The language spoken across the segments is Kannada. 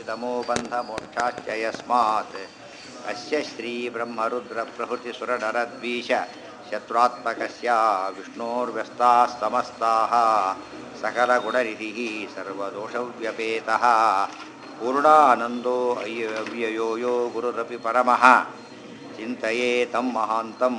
सृष्टिस्थित्यप्ययेहानितिर्षितमो यस्मात् अस्य श्रीब्रह्मरुद्रप्रभृतिसुरनरद्वीष शत्रुत्मकस्य विष्णोर्व्यस्ताः समस्ताः सकलगुणनिधिः सर्वदोषव्यपेतः पूर्णानन्दो अय्य अव्ययो यो गुरुरपि परमः ಚಿಂತೆಯೇ ತಮ್ಮ ಮಹಾಂತಂ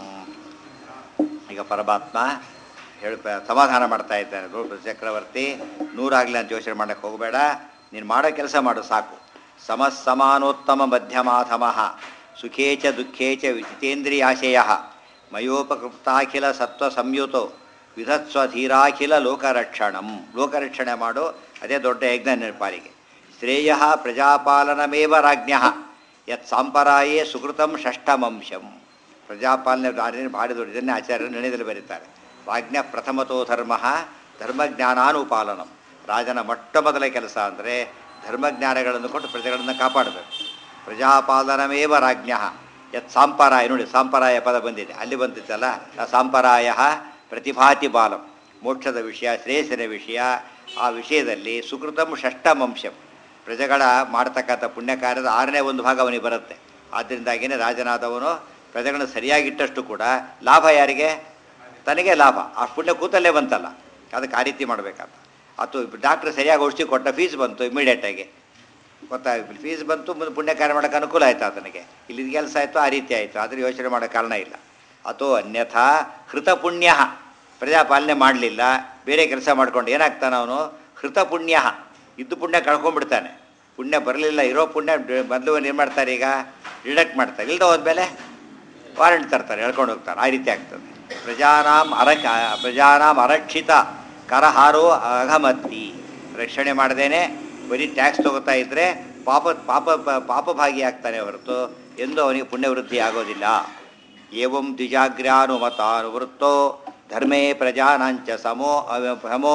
ಈಗ ಪರಮಾತ್ಮ ಹೇಳ ಸಮಾಧಾನ ಮಾಡ್ತಾ ಇದ್ದಾನೆ ಧ್ರುವ ಚಕ್ರವರ್ತಿ ನೂರಾಗಲಿ ಅಂತ ಯೋಚನೆ ಮಾಡಕ್ಕೆ ಹೋಗಬೇಡ ನೀನು ಮಾಡೋ ಕೆಲಸ ಮಾಡು ಸಾಕು ಸಮ ಸಮಾನೋತ್ತಮ ಮಧ್ಯಮಾಧಮಃ ಸುಖೇ ಚ ದುಃಖೇ ಚ ಜಿತೇಂದ್ರಿಯಾಶಯ ಮಯೋಪಕೃಪ್ತಾಖಿಲ ಸತ್ವ ಸಂಯುತೋ ವಿಧತ್ಸ್ವ ಧೀರಾಖಿಲ ಲೋಕರಕ್ಷಣಂ ಲೋಕರಕ್ಷಣೆ ಮಾಡು ಅದೇ ದೊಡ್ಡ ಯಜ್ಞ ನಿರ್ಪಾರಿಗೆ ಶ್ರೇಯ ಪ್ರಜಾಪಾಲನಮೇವ ರಾಜ್ಞ ಯತ್ ಸಾಂಪರಾಯೇ ಸುಕೃತಂ ಷಷ್ಠಮಂಶಂ ಪ್ರಜಾಪಾಲನೆ ದಾರಿನ ಭಾರಿ ದೊಡ್ಡ ಇದನ್ನೇ ಆಚಾರ್ಯರು ನಿರ್ಣಯದಲ್ಲಿ ಬರೀತಾರೆ ರಾಜ್ಞ ಪ್ರಥಮತೋ ಧರ್ಮ ಧರ್ಮಜ್ಞಾನಾನುಪಾಲನಂ ರಾಜನ ಮೊಟ್ಟ ಮೊದಲ ಕೆಲಸ ಅಂದರೆ ಧರ್ಮಜ್ಞಾನಗಳನ್ನು ಕೊಟ್ಟು ಪ್ರಜೆಗಳನ್ನು ಕಾಪಾಡಬೇಕು ಪ್ರಜಾಪಾಲನಮೇವ ರಾಜ್ಞ ಯತ್ ಸಾಂಪರಾಯ ನೋಡಿ ಸಾಂಪರಾಯ ಪದ ಬಂದಿದೆ ಅಲ್ಲಿ ಬಂದಿತ್ತಲ್ಲ ಆ ಸಾಂಪರಾಯ ಪ್ರತಿಭಾತಿ ಬಾಲಂ ಮೋಕ್ಷದ ವಿಷಯ ಶ್ರೇಯಸ್ಸಿನ ವಿಷಯ ಆ ವಿಷಯದಲ್ಲಿ ಸುಕೃತಂ ಷಷ್ಠಮಂಶಂ ಪ್ರಜೆಗಳ ಮಾಡ್ತಕ್ಕಂಥ ಪುಣ್ಯ ಕಾರ್ಯದ ಆರನೇ ಒಂದು ಭಾಗ ಅವನಿಗೆ ಬರುತ್ತೆ ಆದ್ದರಿಂದಾಗಿಯೇ ರಾಜನಾದವನು ಪ್ರಜೆಗಳನ್ನು ಸರಿಯಾಗಿಟ್ಟಷ್ಟು ಕೂಡ ಲಾಭ ಯಾರಿಗೆ ತನಗೆ ಲಾಭ ಆ ಪುಣ್ಯ ಕೂತಲ್ಲೇ ಬಂತಲ್ಲ ಅದಕ್ಕೆ ಆ ರೀತಿ ಮಾಡಬೇಕಂತ ಅದು ಡಾಕ್ಟ್ರ್ ಸರಿಯಾಗಿ ಔಷಧಿ ಕೊಟ್ಟ ಫೀಸ್ ಬಂತು ಇಮಿಡಿಯೇಟಾಗಿ ಗೊತ್ತಾಗ ಫೀಸ್ ಬಂತು ಮುಂದೆ ಪುಣ್ಯ ಕಾರ್ಯ ಮಾಡೋಕ್ಕೆ ಅನುಕೂಲ ಆಯಿತು ಆತನಿಗೆ ಇಲ್ಲಿ ಕೆಲಸ ಆಯಿತು ಆ ರೀತಿ ಆಯಿತು ಆದರೆ ಯೋಚನೆ ಮಾಡೋ ಕಾರಣ ಇಲ್ಲ ಅಥೋ ಅನ್ಯಥಾ ಹೃತ ಪುಣ್ಯ ಪ್ರಜಾಪಾಲನೆ ಮಾಡಲಿಲ್ಲ ಬೇರೆ ಕೆಲಸ ಮಾಡ್ಕೊಂಡು ಏನಾಗ್ತಾನೆ ಅವನು ಹೃತ ಪುಣ್ಯ ಇದ್ದು ಪುಣ್ಯ ಕಳ್ಕೊಂಡ್ಬಿಡ್ತಾನೆ ಪುಣ್ಯ ಬರಲಿಲ್ಲ ಇರೋ ಪುಣ್ಯ ಮೊದಲು ಏನು ಮಾಡ್ತಾರೆ ಈಗ ಡಿಡಕ್ಟ್ ಮಾಡ್ತಾರೆ ಇಲ್ಲದ ಹೋದ್ಮೇಲೆ ವಾರಂಟ್ ತರ್ತಾರೆ ಹೇಳ್ಕೊಂಡು ಹೋಗ್ತಾರೆ ಆ ರೀತಿ ಆಗ್ತದೆ ಪ್ರಜಾನಾಂ ಅರಕ ಪ್ರಜಾನಾಂ ಅರಕ್ಷಿತ ಕರಹಾರೋ ಅಘಮತ್ತಿ ರಕ್ಷಣೆ ಮಾಡದೇನೆ ಬರೀ ಟ್ಯಾಕ್ಸ್ ತಗೋತಾ ಇದ್ದರೆ ಪಾಪ ಪಾಪ ಪಾಪಭಾಗಿ ಆಗ್ತಾನೆ ಹೊರತು ಎಂದು ಅವನಿಗೆ ಪುಣ್ಯವೃದ್ಧಿ ಆಗೋದಿಲ್ಲ ಏವಂ ದ್ವಿಜಾಗ್ರ್ಯಾನುಮತಾನುವೃತ್ತೋ ಧರ್ಮೇ ಪ್ರಜಾನಾಂಚ ಸಮೋ ಸಮೋ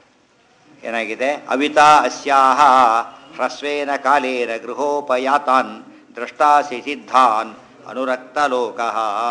ಏನಾಗಿದೆ ಅವಿತಾ ಅಸ್ಯಾಹ ಹ್ರಸ್ವೇನ ಕಾಲೇನ ಗೃಹೋಪಯಾತಾನ್ ದ್ರಷ್ಟಾಸಿ ಸಿದ್ಧಾನ್ ಅನುರಕ್ತಲೋಕ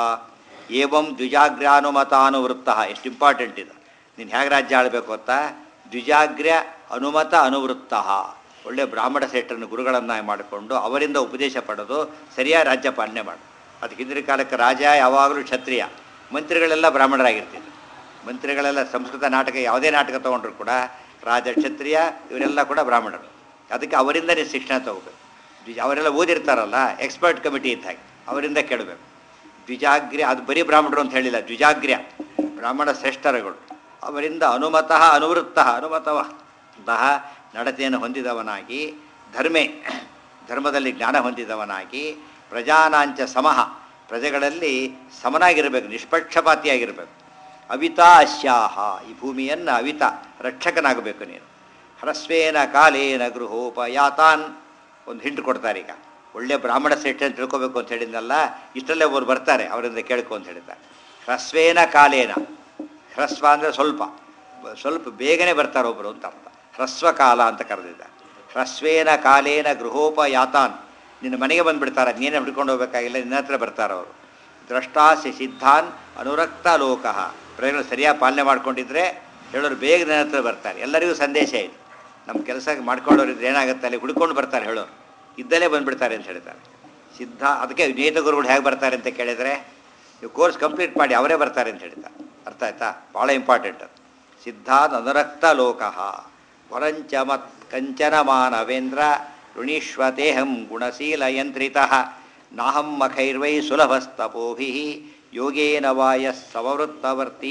ಏವಂ ದ್ವಿಜಾಗ್ರ್ಯಾನುಮತಾನುವೃತ್ತ ಎಷ್ಟು ಇಂಪಾರ್ಟೆಂಟ್ ಇದು ನೀನು ಹೇಗೆ ರಾಜ್ಯ ಆಳಬೇಕು ಅಂತ ದ್ವಿಜಾಗ್ರ್ಯ ಅನುಮತ ಅನುವೃತ್ತ ಒಳ್ಳೆ ಬ್ರಾಹ್ಮಣ ಶ್ರೇಷ್ಠರನ್ನು ಗುರುಗಳನ್ನು ಮಾಡಿಕೊಂಡು ಅವರಿಂದ ಉಪದೇಶ ಪಡೆದು ಸರಿಯಾದ ರಾಜ್ಯ ಪಾಲನೆ ಮಾಡು ಅದಕ್ಕೆ ಹಿಂದಿನ ಕಾಲಕ್ಕೆ ರಾಜ ಯಾವಾಗಲೂ ಕ್ಷತ್ರಿಯ ಮಂತ್ರಿಗಳೆಲ್ಲ ಬ್ರಾಹ್ಮಣರಾಗಿರ್ತಿದ್ರು ಮಂತ್ರಿಗಳೆಲ್ಲ ಸಂಸ್ಕೃತ ನಾಟಕ ಯಾವುದೇ ನಾಟಕ ತೊಗೊಂಡ್ರು ಕೂಡ ರಾಜ ಕ್ಷತ್ರಿಯ ಇವರೆಲ್ಲ ಕೂಡ ಬ್ರಾಹ್ಮಣರು ಅದಕ್ಕೆ ಅವರಿಂದ ನೀವು ಶಿಕ್ಷಣ ತಗೋಬೇಕು ದ್ವಿಜ ಅವರೆಲ್ಲ ಓದಿರ್ತಾರಲ್ಲ ಎಕ್ಸ್ಪರ್ಟ್ ಕಮಿಟಿ ಇದ್ದ ಹಾಗೆ ಅವರಿಂದ ಕೇಳಬೇಕು ದ್ವಿಜಾಗ್ರ್ಯ ಅದು ಬರೀ ಬ್ರಾಹ್ಮಣರು ಅಂತ ಹೇಳಿಲ್ಲ ದ್ವಿಜಾಗ್ರ್ಯ ಬ್ರಾಹ್ಮಣ ಶ್ರೇಷ್ಠರುಗಳು ಅವರಿಂದ ಅನುಮತಃ ಅನುವೃತ್ತ ಅನುಮತವಃ ನಡತೆಯನ್ನು ಹೊಂದಿದವನಾಗಿ ಧರ್ಮೆ ಧರ್ಮದಲ್ಲಿ ಜ್ಞಾನ ಹೊಂದಿದವನಾಗಿ ಪ್ರಜಾನಾಂಚ ಸಮಃ ಪ್ರಜೆಗಳಲ್ಲಿ ಸಮನಾಗಿರಬೇಕು ನಿಷ್ಪಕ್ಷಪಾತಿಯಾಗಿರಬೇಕು ಅವಿತಾ ಅಶ್ಯಾಹ ಈ ಭೂಮಿಯನ್ನು ಅವಿತ ರಕ್ಷಕನಾಗಬೇಕು ನೀನು ಹ್ರಸ್ವೇನ ಕಾಲೇನ ಗೃಹೋಪಯಾತಾನ್ ಒಂದು ಹಿಂಟು ಕೊಡ್ತಾರೆ ಈಗ ಒಳ್ಳೆ ಬ್ರಾಹ್ಮಣ ಶ್ರೇಷ್ಠ ಅಂತ ತಿಳ್ಕೊಬೇಕು ಅಂತ ಹೇಳಿದ್ನಲ್ಲ ಇಷ್ಟಲ್ಲೇ ಒಬ್ಬರು ಬರ್ತಾರೆ ಅವರಿಂದ ಕೇಳ್ಕೊ ಅಂತ ಹೇಳಿದ್ದಾರೆ ಹ್ರಸ್ವೇನ ಕಾಲೇನ ಹ್ರಸ್ವ ಅಂದರೆ ಸ್ವಲ್ಪ ಸ್ವಲ್ಪ ಬೇಗನೆ ಬರ್ತಾರೆ ಒಬ್ಬರು ಅಂತ ಅರ್ಥ ಹ್ರಸ್ವ ಕಾಲ ಅಂತ ಕರೆದಿದ್ದಾರೆ ಹ್ರಸ್ವೇನ ಕಾಲೇನ ಗೃಹೋಪಯಾತಾನ್ ನಿನ್ನ ಮನೆಗೆ ಬಂದುಬಿಡ್ತಾರೆ ನೀನೇ ಹಿಡ್ಕೊಂಡು ಹೋಗ್ಬೇಕಾಗಿಲ್ಲ ನಿನ್ನ ಹತ್ರ ಬರ್ತಾರೆ ಅವರು ದ್ರಷ್ಟಾಸಿ ಸಿದ್ಧಾನ್ ಅನುರಕ್ತ ಲೋಕಃ ಪ್ರಜೆಗಳು ಸರಿಯಾಗಿ ಪಾಲನೆ ಮಾಡ್ಕೊಂಡಿದ್ರೆ ಹೇಳೋರು ಬೇಗ ನನ್ನ ಹತ್ರ ಬರ್ತಾರೆ ಎಲ್ಲರಿಗೂ ಸಂದೇಶ ಇದೆ ನಮ್ಮ ಕೆಲಸ ಮಾಡ್ಕೊಂಡವ್ರಿದ್ರೆ ಏನಾಗುತ್ತೆ ಅಲ್ಲಿ ಹುಡ್ಕೊಂಡು ಬರ್ತಾರೆ ಹೇಳೋರು ಇದ್ದಲ್ಲೇ ಬಂದುಬಿಡ್ತಾರೆ ಅಂತ ಹೇಳ್ತಾರೆ ಸಿದ್ಧ ಅದಕ್ಕೆ ನೇತ ಗುರುಗಳು ಹೇಗೆ ಬರ್ತಾರೆ ಅಂತ ಕೇಳಿದರೆ ನೀವು ಕೋರ್ಸ್ ಕಂಪ್ಲೀಟ್ ಮಾಡಿ ಅವರೇ ಬರ್ತಾರೆ ಅಂತ ಹೇಳ್ತಾರೆ ಅರ್ಥ ಆಯ್ತಾ ಭಾಳ ಇಂಪಾರ್ಟೆಂಟ್ ಅದು ಸಿದ್ಧಾತ್ ಅನುರಕ್ತ ಲೋಕಃ ವರಂಚ ಮತ್ ಕಂಚನ ಮಾನವೇಂದ್ರ ಋಣೀಶ್ವತೇಹಂ ಗುಣಶೀಲ ಯಂತ್ರಿತ ನಾಹಂ ಮಖೈರ್ವೈ ಸುಲಭಸ್ತಪೋಭಿ ಯೋಗೇನ ವಾಯ ಸಮವೃತ್ತವರ್ತೀ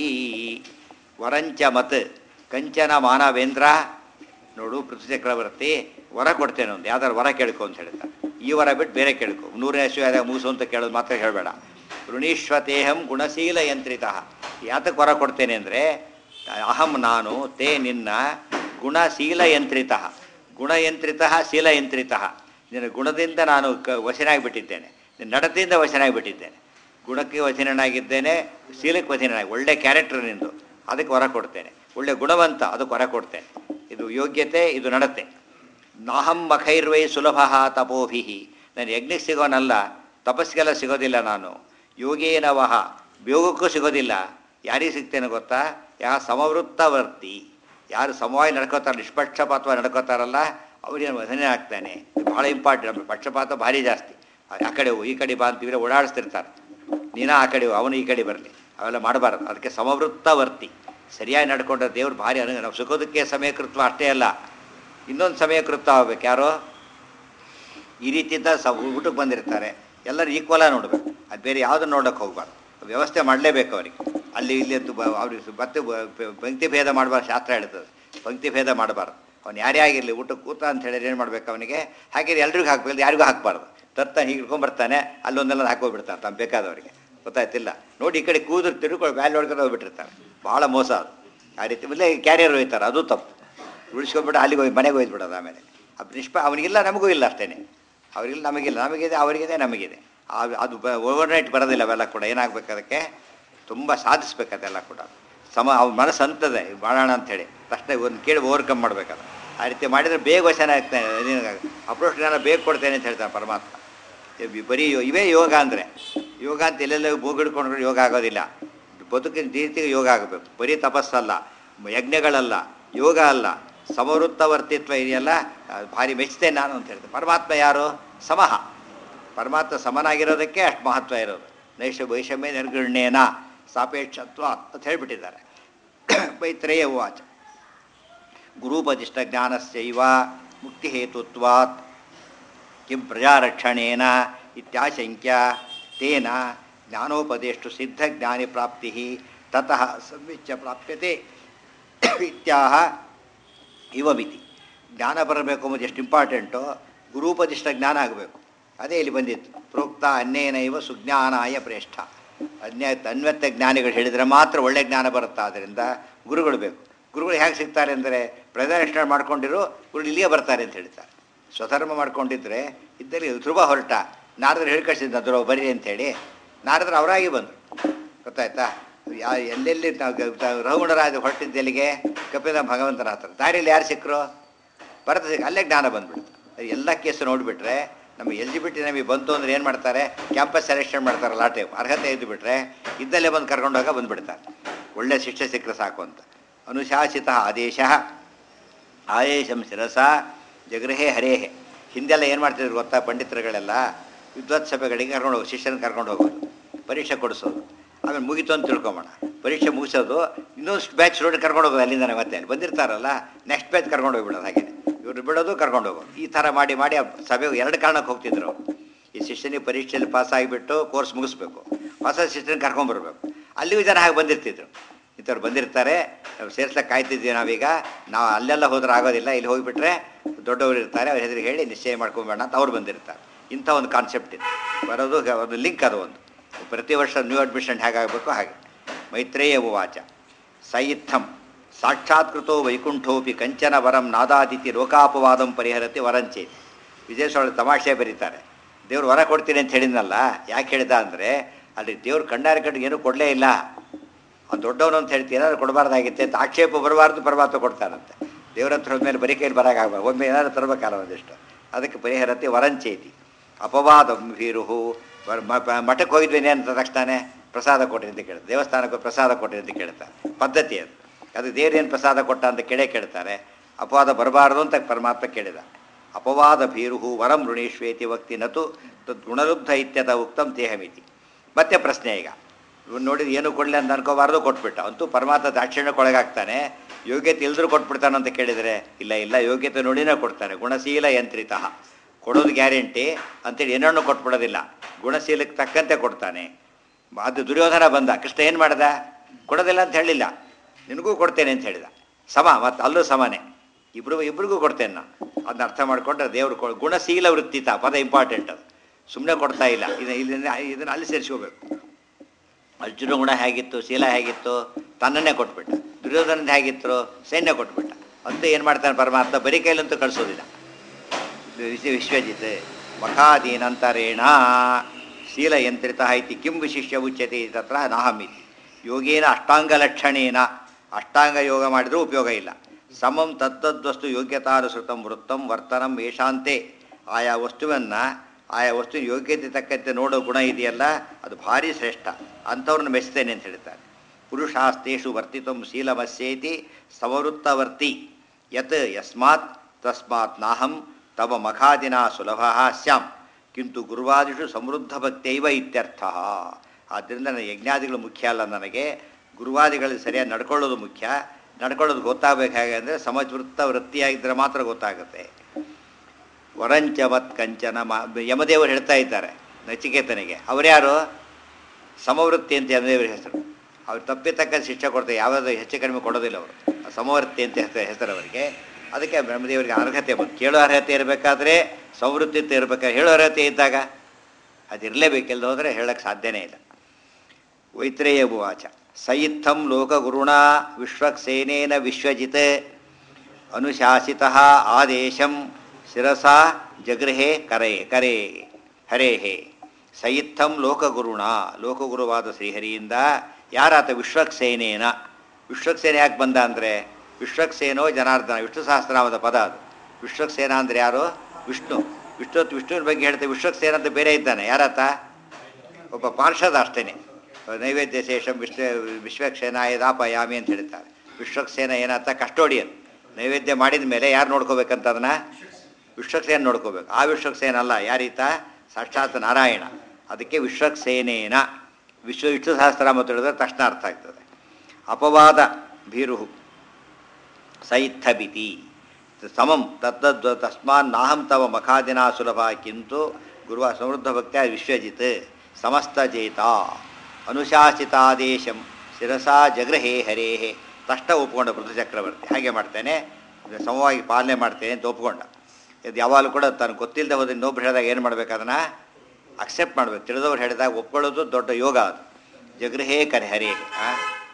ವರಂಚ ಮತ್ ಕಂಚನ ಮಾನವೇಂದ್ರ ನೋಡು ಪೃಥ್ವಿ ಚಕ್ರವರ್ತಿ ವರ ಕೊಡ್ತೇನೆ ಒಂದು ಯಾವ್ದಾರು ವರ ಕೇಳ್ಕೊ ಅಂತ ಹೇಳ್ತಾರೆ ಈ ವರ ಬಿಟ್ಟು ಬೇರೆ ಕೇಳ್ಕೊ ನೂರನೇ ಅಶ್ವಾದಾಗ ಮುಗಿಸು ಅಂತ ಕೇಳೋದು ಮಾತ್ರ ಹೇಳಬೇಡ ಋಣೀಶ್ವತೇಹಂ ಗುಣಶೀಲ ಯಂತ್ರಿತ ಯಾತಕ್ಕೆ ವರ ಕೊಡ್ತೇನೆ ಅಂದರೆ ಅಹಂ ನಾನು ತೇ ನಿನ್ನ ಗುಣಶೀಲ ಯಂತ್ರಿತ ಗುಣಯಂತ್ರಿತ ಶೀಲಯಂತ್ರಿತ ನಿನ್ನ ಗುಣದಿಂದ ನಾನು ಕ ವಶನಾಗಿಬಿಟ್ಟಿದ್ದೇನೆ ನಿನ್ನ ನಡತೆಯಿಂದ ವಶನಾಗಿಬಿಟ್ಟಿದ್ದೇನೆ ಗುಣಕ್ಕೆ ವಚನನಾಗಿದ್ದೇನೆ ಶೀಲಕ್ಕೆ ವಚನನಾಗಿ ಒಳ್ಳೆ ಕ್ಯಾರೆಕ್ಟರ್ ನಿಂದು ಅದಕ್ಕೆ ವರ ಕೊಡ್ತೇನೆ ಒಳ್ಳೆ ಗುಣವಂತ ಅದಕ್ಕೆ ವರ ಕೊಡ್ತೇನೆ ಇದು ಯೋಗ್ಯತೆ ಇದು ನಡತೆ ನಾಹಂ ಮಖೈರ್ವೈ ಸುಲಭ ತಪೋಭಿ ನಾನು ಯಜ್ಞಕ್ಕೆ ಸಿಗೋನಲ್ಲ ತಪಸ್ಸಿಗೆಲ್ಲ ಸಿಗೋದಿಲ್ಲ ನಾನು ಯೋಗೇನವಹ ಯೋಗಕ್ಕೂ ಸಿಗೋದಿಲ್ಲ ಯಾರಿಗೆ ಸಿಗ್ತೇನೆ ಗೊತ್ತಾ ಯಾ ಸಮವೃತ್ತವರ್ತಿ ಯಾರು ಸಮವಾಗಿ ನಡ್ಕೋತಾರೆ ನಿಷ್ಪಕ್ಷಪಾತವಾಗಿ ನಡ್ಕೋತಾರಲ್ಲ ಅವ್ರೇನು ಧನ್ಯ ಆಗ್ತಾನೆ ಇದು ಭಾಳ ಇಂಪಾರ್ಟೆಂಟ್ ನಮ್ಮ ಪಕ್ಷಪಾತ ಭಾರಿ ಜಾಸ್ತಿ ಆ ಕಡೆ ಹೋಗು ಈ ಕಡೆ ಬಾ ಅಂತಿದ್ರೆ ಓಡಾಡಿಸ್ತಿರ್ತಾರೆ ನೀನು ಆ ಕಡೆ ಹೋಗು, ಅವನು ಈ ಕಡೆ ಬರಲಿ ಅವೆಲ್ಲ ಮಾಡಬಾರ್ದು ಅದಕ್ಕೆ ಸಮವೃತ್ತವರ್ತಿ ಸರಿಯಾಗಿ ನಡ್ಕೊಂಡ್ರೆ ದೇವ್ರು ಭಾರಿ ಅನು ನಾವು ಸುಖೋದಕ್ಕೆ ಸಮಯಕೃತ್ವ ಅಷ್ಟೇ ಅಲ್ಲ ಇನ್ನೊಂದು ಸಮಯಕೃತ್ವ ಆಗ್ಬೇಕು ಯಾರೋ ಈ ರೀತಿಯಿಂದ ಸ ಊಟಕ್ಕೆ ಬಂದಿರ್ತಾರೆ ಎಲ್ಲರೂ ಈಕ್ವಲಾಗಿ ನೋಡಬೇಕು ಅದು ಬೇರೆ ಯಾವುದನ್ನು ನೋಡೋಕೆ ಹೋಗ್ಬಾರ್ದು ವ್ಯವಸ್ಥೆ ಮಾಡಲೇಬೇಕು ಅವರಿಗೆ ಅಲ್ಲಿ ಇಲ್ಲಿ ಅಂತ ಬ- ಅವ್ರಿಗೆ ಮತ್ತೆ ಬ- ಪ- ಪಂಕ್ತಿ ಭೇದ ಮಾಡಬಾರ್ದು ಶಾಸ್ತ್ರ ಹೇಳ್ತದೆ ಪಂಕ್ತಿ ಭೇದ ಮಾಡಬಾರ್ದು ಅವ್ನು ಯಾರೇ ಆಗಿರಲಿ ಊಟಕ್ಕೆ ಕೂತ ಅಂತ ಹೇಳಿದ್ರೆ ಏನು ಮಾಡ್ಬೇಕು ಅವನಿಗೆ ಹಾಕಿದ್ರೆ ಎಲ್ರಿಗೂ ಹಾಕ್ಬೇಕು ಯಾರಿಗೂ ಹಾಕಬಾರ್ದು ತರ್ತ ಹೀಗೆ ಇಟ್ಕೊಂಡ್ಬರ್ತಾನೆ ಅಲ್ಲೊಂದೆಲ್ಲ ಹಾಕೋಗ್ಬಿಡ್ತಾನೆ ತಮ್ಮ ಬೇಕಾದವರಿಗೆ ಗೊತ್ತಾಯ್ತಿಲ್ಲ ನೋಡಿ ಈ ಕಡೆ ಕೂದ್ರು ತಿರುಕೊಂಡು ಬ್ಯಾಲ್ ಹೊಡ್ಕೊಂಡು ಹೋಗ್ಬಿಟ್ಟಿರ್ತಾರೆ ಭಾಳ ಮೋಸ ಅದು ಆ ರೀತಿ ಇಲ್ಲೇ ಕ್ಯಾರಿಯರ್ ಹೋಯ್ತಾರೆ ಅದು ತಪ್ಪು ಉಳಿಸ್ಕೊಂಡ್ಬಿಟ್ಟು ಅಲ್ಲಿಗೆ ಹೋಗಿ ಮನೆಗೆ ಹೋಯ್ತು ಆಮೇಲೆ ಅದು ನಿಷ್ಪ ಅವನಿಗಿಲ್ಲ ನಮಗೂ ಇಲ್ಲ ಅಷ್ಟೇ ಅವರಿಗಿಲ್ಲ ನಮಗಿಲ್ಲ ನಮಗಿದೆ ಅವರಿಗಿದೆ ನಮಗಿದೆ ಆ- ಅದು ಓವರ್ ನೈಟ್ ಬರೋದಿಲ್ಲ ಅವೆಲ್ಲ ಕೂಡ ಏನಾಗಬೇಕು ಅದಕ್ಕೆ ತುಂಬ ಸಾಧಿಸ್ಬೇಕು ಅದೆಲ್ಲ ಕೂಡ ಸಮ ಅವ್ನ ಮನಸ್ಸು ಅಂತದೆ ಮಾಡೋಣ ಅಂಥೇಳಿ ತಕ್ಷಣ ಒಂದು ಕೇಳಿ ಓವರ್ಕಮ್ ಮಾಡ್ಬೇಕದು ಆ ರೀತಿ ಮಾಡಿದರೆ ಬೇಗ ವಚನ ಆಗ್ತಾನೆ ಅಪ್ರೋಚ್ ಜ್ಞಾನ ಬೇಗ ಕೊಡ್ತೇನೆ ಅಂತ ಹೇಳ್ತಾನೆ ಪರಮಾತ್ಮ ಇವ್ ಬರೀ ಯೋ- ಇವೇ ಯೋಗ ಅಂದರೆ ಯೋಗ ಅಂತ ಎಲ್ಲೆಲ್ಲ ಮೂಗಿಡ್ಕೊಂಡ್ರೆ ಯೋಗ ಆಗೋದಿಲ್ಲ ಬದುಕಿನ ರೀತಿಗೆ ಯೋಗ ಆಗಬೇಕು ಬರೀ ತಪಸ್ಸಲ್ಲ ಯಜ್ಞಗಳಲ್ಲ ಯೋಗ ಅಲ್ಲ ಸಮವೃತ್ತವರ್ತಿತ್ವ ಇದೆಯಲ್ಲ ಅದು ಭಾರಿ ಮೆಚ್ತೇನೆ ನಾನು ಅಂತ ಹೇಳ್ತೇನೆ ಪರಮಾತ್ಮ ಯಾರು ಸಮಹ ಪರಮಾತ್ಮ ಸಮನಾಗಿರೋದಕ್ಕೆ ಅಷ್ಟು ಮಹತ್ವ ಇರೋದು ನೈಷ ವೈಷಮ್ಯ ನಿರ್ಗಣ್ಯೇನ ಸಾಪೇಕ್ಷತ್ವ ಅಂತ ಹೇಳಿಬಿಟ್ಟಿದ್ದಾರೆ ಮೈತ್ರೇಯ ಉವಾಚ ಗುರುಪದಿಷ್ಟ ಜ್ಞಾನಸ್ಯೈವ ಮುಕ್ತಿಹೇತುತ್ವಾತ್ ಕಿಂ ಪ್ರಜಾರಕ್ಷಣೇನ ಇತ್ಯಾಶಂಕ್ಯ ತೇನ ಜ್ಞಾನೋಪದೇಷ್ಟು ಸಿದ್ಧ ಜ್ಞಾನಿ ಪ್ರಾಪ್ತಿ ತತಃ ಸಂವಿಚ್ಯ ಪ್ರಾಪ್ಯತೆ ಇತ್ಯಾಹ ಇವ ಮಿತಿ ಜ್ಞಾನ ಬರಬೇಕು ಅನ್ನೋದು ಎಷ್ಟು ಇಂಪಾರ್ಟೆಂಟು ಗುರುಪದಿಷ್ಟ ಜ್ಞಾನ ಆಗಬೇಕು ಅದೇ ಇಲ್ಲಿ ಬಂದಿತ್ತು ಪ್ರೋಕ್ತ ಅನ್ಯೇನ ಇವ ಸುಜ್ಞಾನಾಯ ಪ್ರೇಷ್ಠ ಅನ್ಯ ಅನ್ವತ್ಯ ಜ್ಞಾನಿಗಳು ಹೇಳಿದರೆ ಮಾತ್ರ ಒಳ್ಳೆ ಜ್ಞಾನ ಬರುತ್ತೆ ಆದ್ದರಿಂದ ಗುರುಗಳು ಬೇಕು ಗುರುಗಳು ಹೇಗೆ ಸಿಗ್ತಾರೆ ಅಂದರೆ ಪ್ರದರ್ಶನ ಮಾಡ್ಕೊಂಡಿರೋ ಗುರುಗಳು ಇಲ್ಲಿಯೇ ಬರ್ತಾರೆ ಅಂತ ಹೇಳ್ತಾರೆ ಸ್ವಧರ್ಮ ಮಾಡ್ಕೊಂಡಿದ್ರೆ ಇದ್ದಲ್ಲಿ ಧ್ರುವ ಹೊರಟ ನಾರದ್ರು ಹೇಳಿ ಕಳಿಸಿದ್ದ ಧ್ರುವ ಬರೀ ಅಂತೇಳಿ ನಾರದ್ರು ಅವರಾಗಿ ಬಂದರು ಗೊತ್ತಾಯ್ತಾ ಯಾ ಎಲ್ಲೆಲ್ಲಿ ನಾವು ಗ- ತ- ರಘುಗುಣರಾಜ ಹೊರಟಿದ್ದ ಎಲ್ಲಿಗೆ ಕಪಿಲ ಭಗವಂತನ ಹತ್ರ ದಾರಿಯಲ್ಲಿ ಯಾರು ಸಿಕ್ಕರು ಭರತ ಸಿಕ್ಕ ಅಲ್ಲೇ ಜ್ಞಾನ ಬಂದ್ಬಿಡ್ತು ಅದು ಎಲ್ಲ ಕೇಸು ನೋಡಿಬಿಟ್ರೆ ನಮಗೆ ಎಲಿಜಿಬಿಲಿಟಿ ನಮಗೆ ಬಂತು ಅಂದ್ರೆ ಏನು ಮಾಡ್ತಾರೆ ಕ್ಯಾಂಪಸ್ ಸೆಲೆಕ್ಷನ್ ಮಾಡ್ತಾರಲ್ಲ ಆ ಟೈಪ್ ಅರ್ಹತೆ ಇದ್ದು ಬಿಟ್ರೆ ಇದ್ದಲ್ಲೇ ಬಂದು ಕರ್ಕೊಂಡೋಗ ಬಂದುಬಿಡ್ತಾರೆ ಒಳ್ಳೆ ಶಿಕ್ಷೆ ಸಿಕ್ಕರೆ ಸಾಕು ಅಂತ ಅನುಶಾಸಿತ ಆದೇಶ ಆದೇಶಂ ಶಿರಸ ಜಗೃಹೇ ಹರೇಹೆ ಹಿಂದೆಲ್ಲ ಏನು ಮಾಡ್ತಿದ್ರು ಗೊತ್ತಾ ಪಂಡಿತರುಗಳೆಲ್ಲ ವಿದ್ವತ್ ಸಭೆಗಳಿಗೆ ಕರ್ಕೊಂಡು ಹೋಗಿ ಶಿಷ್ಯನ ಕರ್ಕೊಂಡು ಹೋಗೋದು ಪರೀಕ್ಷೆ ಕೊಡಿಸೋದು ಆಮೇಲೆ ಮುಗೀತು ಅಂತ ತಿಳ್ಕೊಂಬೋಣ ಪರೀಕ್ಷೆ ಮುಗಿಸೋದು ಇನ್ನೊಂದು ಬ್ಯಾಚ್ ರೋಡ್ ಕರ್ಕೊಂಡು ಹೋಗೋದು ಅಲ್ಲಿಂದ ಮತ್ತೆ ಅಲ್ಲಿ ಬಂದಿರ್ತಾರಲ್ಲ ನೆಕ್ಸ್ಟ್ ಬ್ಯಾಚ್ ಕರ್ಕೊಂಡು ಹೋಗ್ಬಿಡೋದು ಹಾಗೆ ಇವ್ರು ಬಿಡೋದು ಕರ್ಕೊಂಡು ಹೋಗೋದು ಈ ಥರ ಮಾಡಿ ಮಾಡಿ ಆ ಸಭೆಗೆ ಎರಡು ಕಾರಣಕ್ಕೆ ಹೋಗ್ತಿದ್ರು ಅವ್ರು ಈ ಶಿಷ್ಯನಿಗೆ ಪರೀಕ್ಷೆಯಲ್ಲಿ ಪಾಸ್ ಆಗಿಬಿಟ್ಟು ಕೋರ್ಸ್ ಮುಗಿಸ್ಬೇಕು ಹೊಸ ಶಿಷ್ಯನ ಕರ್ಕೊಂಬರ್ಬೇಕು ಅಲ್ಲಿಯೂ ಜನ ಹಾಗೆ ಬಂದಿರ್ತಿದ್ರು ಇಂಥವ್ರು ಬಂದಿರ್ತಾರೆ ನಾವು ಸೇರ್ಸ್ಲಕ್ಕೆ ಕಾಯ್ತಿದ್ವಿ ನಾವೀಗ ನಾವು ಅಲ್ಲೆಲ್ಲ ಹೋದ್ರೆ ಆಗೋದಿಲ್ಲ ಇಲ್ಲಿ ಹೋಗಿಬಿಟ್ರೆ ದೊಡ್ಡವರು ಇರ್ತಾರೆ ಅವ್ರ ಹೆಸರಿಗೆ ಹೇಳಿ ನಿಶ್ಚಯ ಮಾಡ್ಕೊಂಬೇಡ ಅಂತ ಅವ್ರು ಬಂದಿರ್ತಾರೆ ಇಂಥ ಒಂದು ಕಾನ್ಸೆಪ್ಟ್ ಇದೆ ಬರೋದು ಗ- ಒಂದು ಲಿಂಕ್ ಅದು ಒಂದು ಪ್ರತಿ ವರ್ಷ ನ್ಯೂ ಅಡ್ಮಿಷನ್ ಹೇಗಾಗಬೇಕು ಹಾಗೆ ಮೈತ್ರೇಯ ಉವಾಚ ಸಯಿತ್ಥಂ ಸಾಕ್ಷಾತ್ಕೃತೋ ವೈಕುಂಠೋಪಿ ಕಂಚನ ವರಂ ನಾದಾದಿತಿ ಲೋಕಾಪವಾದಂ ಪರಿಹರತಿ ವರಂಚೇತಿ ವಿಜಯಸ್ವಾಮಿ ತಮಾಷೆ ಬರೀತಾರೆ ದೇವ್ರು ವರ ಕೊಡ್ತೀನಿ ಅಂತ ಹೇಳಿದ್ನಲ್ಲ ಯಾಕೆ ಹೇಳಿದ ಅಂದರೆ ಅಲ್ಲಿ ದೇವ್ರು ಕಣ್ಣಾರೆ ಕಟ್ಟಿಗೆ ಏನೂ ಕೊಡಲೇ ಇಲ್ಲ ಅವ್ನು ದೊಡ್ಡವನು ಅಂತ ಹೇಳ್ತೀನಿ ಏನಾದ್ರು ಕೊಡಬಾರ್ದಾಗಿತ್ತೆ ಅಂತ ಆಕ್ಷೇಪ ಬರಬಾರ್ದು ಪರಮಾತ್ಮ ಕೊಡ್ತಾರಂತೆ ದೇವ್ರ ಹತ್ರ ಹೋದ್ಮೇಲೆ ಬರೀ ಕೈಲಿ ಬರೋಕ್ಕಾಗಬಾರ್ದು ಒಮ್ಮೆ ಏನಾದ್ರು ತರಬೇಕಲ್ಲ ಒಂದಿಷ್ಟು ಅದಕ್ಕೆ ಪರಿಹರತೆ ವರಂಚೇತಿ ಅಪವಾದ ಭೀರುಹು ವರ್- ಮ- ಪ- ಮಠಕ್ಕೆ ಹೋಗಿದ್ವೇನೆ ಅಂತ ತಕ್ಷಣ ಪ್ರಸಾದ ಕೊಟ್ರಿ ಅಂತ ಕೇಳ್ತಾರೆ ದೇವಸ್ಥಾನಕ್ಕೆ ಪ್ರಸಾದ ಕೊಟ್ರಿ ಅಂತ ಕೇಳ್ತಾರೆ ಪದ್ಧತಿ ಅದು ಅದು ದೇವ್ರೇನು ಪ್ರಸಾದ ಕೊಟ್ಟ ಅಂತ ಕೇಳೇ ಕೇಳ್ತಾರೆ ಅಪವಾದ ಬರಬಾರ್ದು ಅಂತ ಪರಮಾತ್ಮ ಕೇಳಿದ ಅಪವಾದ ಭೀರುಹು ವರಂ ಋಣೇಶ್ವೇತಿ ವಕ್ತಿ ನತು ತದ್ಗುಣಲುಬ್ಧ ಇತ್ಯದ ಉಕ್ತಂ ದೇಹಮಿತಿ ಮತ್ತೆ ಪ್ರಶ್ನೆ ಈಗ ಇವ್ನು ನೋಡಿದ್ರೆ ಏನು ಕೊಡಲಿ ಅಂತ ಅನ್ಕೋಬಾರ್ದು ಕೊಟ್ಬಿಟ್ಟ ಅಂತೂ ಪರಮಾತ್ಮ ದಾಕ್ಷಿಣ್ಯಕ್ಕೊಳಗಾಗ್ತಾನೆ ಯೋಗ್ಯತೆ ಇಲ್ದ್ರೂ ಕೊಟ್ಬಿಡ್ತಾನೆ ಅಂತ ಕೇಳಿದರೆ ಇಲ್ಲ ಇಲ್ಲ ಯೋಗ್ಯತೆ ನೋಡಿನೇ ಕೊಡ್ತಾನೆ ಗುಣಶೀಲ ಯಂತ್ರಿತಃ ಕೊಡೋದು ಗ್ಯಾರಂಟಿ ಅಂತೇಳಿ ಏನನ್ನು ಕೊಟ್ಬಿಡೋದಿಲ್ಲ ಗುಣಶೀಲಕ್ಕೆ ತಕ್ಕಂತೆ ಕೊಡ್ತಾನೆ ಅದು ದುರ್ಯೋಧನ ಬಂದ ಕೃಷ್ಣ ಏನು ಮಾಡ್ದ ಕೊಡೋದಿಲ್ಲ ಅಂತ ಹೇಳಿಲ್ಲ ನಿನಗೂ ಕೊಡ್ತೇನೆ ಅಂತ ಹೇಳಿದ ಸಮ ಮತ್ತು ಅಲ್ಲೂ ಸಮಾನೆ ಇಬ್ರಿಗೂ ಇಬ್ರಿಗೂ ಕೊಡ್ತೇನೆ ನಾನು ಅದನ್ನ ಅರ್ಥ ಮಾಡಿಕೊಂಡ್ರೆ ದೇವರು ಕೊ ಗುಣಶೀಲ ವೃತ್ತಿತ ಪದ ಇಂಪಾರ್ಟೆಂಟ್ ಅದು ಸುಮ್ಮನೆ ಕೊಡ್ತಾ ಇಲ್ಲ ಇದನ್ನ ಇದನ್ನ ಇದನ್ನು ಅಲ್ಲಿ ಸೇರಿಸ್ಕೋಬೇಕು ಅರ್ಜುನ ಗುಣ ಹೇಗಿತ್ತು ಶೀಲ ಹೇಗಿತ್ತು ತನ್ನನ್ನೇ ಕೊಟ್ಬಿಟ್ಟ ದುರ್ಯೋಧನದ ಹೇಗಿತ್ತು ಸೈನ್ಯ ಕೊಟ್ಬಿಟ್ಟ ಅಂತೂ ಏನು ಮಾಡ್ತಾನೆ ಪರಮಾತ್ಮ ಬರೀ ಕೈಲಂತೂ ಕಳಿಸೋದಿಲ್ಲ ವಿಶ್ವ ವಿಶ್ವಜಿತ್ ಮಖಾದೀನಂತರೇಣ ಶೀಲಯಂತ್ರಿತ ಇತಿ ಕಿಂ ವಿಶಿಷ್ಯ ಉಚ್ಯತೆ ತತ್ರ ನಾಹಮಿತಿ ಯೋಗೇನ ಅಷ್ಟಾಂಗಲಕ್ಷಣೇನ ಅಷ್ಟಾಂಗ ಯೋಗ ಮಾಡಿದ್ರೂ ಉಪಯೋಗ ಇಲ್ಲ ಸಮಂ ತತ್ತದ್ವಸ್ತು ಯೋಗ್ಯತಾನುಸೃತಂ ವೃತ್ತಂ ವರ್ತನಂ ಏಷಾಂತೆ ಆಯಾ ವಸ್ತುವನ್ನು ಆಯಾ ವಸ್ತುವಿನ ಯೋಗ್ಯತೆ ತಕ್ಕಂತೆ ನೋಡೋ ಗುಣ ಇದೆಯಲ್ಲ ಅದು ಭಾರಿ ಶ್ರೇಷ್ಠ ಅಂಥವ್ರನ್ನ ಮೆಚ್ತೇನೆ ಅಂತ ಹೇಳ್ತಾರೆ ಪುರುಷಾಸ್ತೇಷು ವರ್ತಿತಂ ಶೀಲಮಸ್ಯೇತಿ ಸಮವೃತ್ತವರ್ತಿ ಯತ್ ಯಸ್ಮಾತ್ ತಸ್ಮಾತ್ ನಾಹಂ ತವ ಮಖಾದಿನ ಸುಲಭ ಸ್ಯಾಂ ಕಿಂತು ಗುರುವಾದಿಷು ಸಮೃದ್ಧ ಭಕ್ತೈವ ಇತ್ಯರ್ಥ ಆದ್ದರಿಂದ ನನ್ನ ಯಜ್ಞಾದಿಗಳು ಮುಖ್ಯ ಅಲ್ಲ ನನಗೆ ಗುರುವಾದಿಗಳಲ್ಲಿ ಸರಿಯಾಗಿ ನಡ್ಕೊಳ್ಳೋದು ಮುಖ್ಯ ನಡ್ಕೊಳ್ಳೋದು ಗೊತ್ತಾಗಬೇಕು ಹೇಗೆ ಅಂದರೆ ಸಮವೃತ್ತ ವೃತ್ತಿಯಾಗಿದ್ದರೆ ಮಾತ್ರ ಗೊತ್ತಾಗುತ್ತೆ ವರಂಚವತ್ ಕಂಚನ ಮ ಯಮದೇವರು ಹೇಳ್ತಾ ಇದ್ದಾರೆ ನಚಿಕೇತನಿಗೆ ಅವರ್ಯಾರು ಸಮವೃತ್ತಿ ಅಂತ ಯಮದೇವರ ಹೆಸರು ಅವ್ರು ತಪ್ಪಿತಕ್ಕ ಶಿಕ್ಷೆ ಕೊಡ್ತಾರೆ ಯಾವುದಾದ್ರು ಹೆಚ್ಚು ಕಡಿಮೆ ಕೊಡೋದಿಲ್ಲ ಅವರು ಸಮವೃತ್ತಿ ಅಂತ ಹೆಸರು ಹೆಸರು ಅವರಿಗೆ ಅದಕ್ಕೆ ಬ್ರಹ್ಮದೇವರಿಗೆ ಅರ್ಹತೆ ಬಂತು ಕೇಳೋ ಅರ್ಹತೆ ಇರಬೇಕಾದ್ರೆ ಸಮವೃತ್ತಿ ಅಂತ ಇರಬೇಕಾದ್ರೆ ಹೇಳೋ ಅರ್ಹತೆ ಇದ್ದಾಗ ಅದಿರಲೇಬೇಕಿಲ್ಲ ಹೋದರೆ ಹೇಳಕ್ಕೆ ಸಾಧ್ಯನೇ ಇಲ್ಲ ವೈತ್ರೇಯ ಉವಾಚ ಸಯಿತ್ಥಂ ಲೋಕಗುರುಣ ವಿಶ್ವಕ್ಸೇನೇನ ವಿಶ್ವಜಿತ್ ಅನುಶಾಸಿತ ಆದೇಶಂ ಶಿರಸಾ ಜಗೃಹೇ ಕರೆ ಕರೆ ಹರೇಹೇ ಸಯಿತ್ಥಂ ಲೋಕಗುರುಣ ಲೋಕಗುರುವಾದ ಶ್ರೀಹರಿಯಿಂದ ಯಾರಾತ ವಿಶ್ವಕ್ಸೇನೇನ ವಿಶ್ವಕ್ಸೇನ ಯಾಕೆ ಬಂದ ಅಂದರೆ ವಿಶ್ವಕ್ಸೇನೋ ಜನಾರ್ದನ ವಿಷ್ಣು ಸಹಸ್ರನಾಮದ ಪದ ಅದು ವಿಶ್ವಕ್ಸೇನ ಅಂದರೆ ಯಾರು ವಿಷ್ಣು ವಿಷ್ಣು ವಿಷ್ಣುವಿನ ಬಗ್ಗೆ ಹೇಳ್ತೇವೆ ವಿಶ್ವಕ್ಸೇನ ಅಂತ ಬೇರೆ ಇದ್ದಾನೆ ಯಾರಾತ ಒಬ್ಬ ಪಾರ್ಷದ ಅಷ್ಟೇನೆ ನೈವೇದ್ಯ ಶೇಷಂ ವಿಶ್ವ ವಿಶ್ವಕ್ಷೇನಾಯ ದಾಪಯಾಮಿ ಅಂತ ಹೇಳ್ತಾರೆ ವಿಶ್ವಕ್ಸೇನ ಏನಾತ ಕಸ್ಟೋಡಿಯನ್ ನೈವೇದ್ಯ ಮಾಡಿದ ಮೇಲೆ ಯಾರು ನೋಡ್ಕೋಬೇಕಂತ ಅದನ್ನು ವಿಶ್ವಕ್ಸೇನ ನೋಡ್ಕೋಬೇಕು ಆ ವಿಶ್ವಕ್ಸೇನ ಅಲ್ಲ ಯಾರೀತ ಸಾಕ್ಷಾತ್ ನಾರಾಯಣ ಅದಕ್ಕೆ ವಿಶ್ವಕ್ಸೇನೇನ ವಿಶ್ವ ವಿಷ್ಣು ಸಹಸ್ರನಾಮ ತಿಳಿದ್ರೆ ತಕ್ಷಣ ಅರ್ಥ ಆಗ್ತದೆ ಅಪವಾದ ಭೀರು ಸೈತ್ಥಬಿತಿ ಸಮಂ ತತ್ತದ್ ತಸ್ಮಾನ್ ನಾಹಂ ತವ ಮಖಾದಿನ ಸುಲಭ ಕಿಂತು ಗುರುವ ಸಮೃದ್ಧ ಭಕ್ತಿಯ ವಿಶ್ವಜಿತ್ ಸಮಸ್ತಜೇತ ಅನುಶಾಸಿತಾದೇಶಂ ಶಿರಸಾ ಜಗೃಹೇ ಹರೇಹೇ ತಷ್ಟ ಒಪ್ಕೊಂಡ ಪೃಥು ಚಕ್ರವರ್ತಿ ಹಾಗೆ ಮಾಡ್ತೇನೆ ಸಮವಾಗಿ ಪಾಲನೆ ಮಾಡ್ತೇನೆ ಅಂತ ಒಪ್ಕೊಂಡ ಇದು ಯಾವಾಗಲೂ ಕೂಡ ತಾನು ಗೊತ್ತಿಲ್ಲದೆ ಹೋದ ಇನ್ನೊಬ್ರು ಹೇಳಿದಾಗ ಏನು ಮಾಡ್ಬೇಕು ಅದನ್ನು ಅಕ್ಸೆಪ್ಟ್ ಮಾಡ್ಬೇಕು ತಿಳಿದವ್ರು ಹೇಳಿದಾಗ ಒಪ್ಕೊಳ್ಳೋದು ದೊಡ್ಡ ಯೋಗ ಅದು ಜಗೃಹೇ ಕರೆ ಹರೇ ಆ?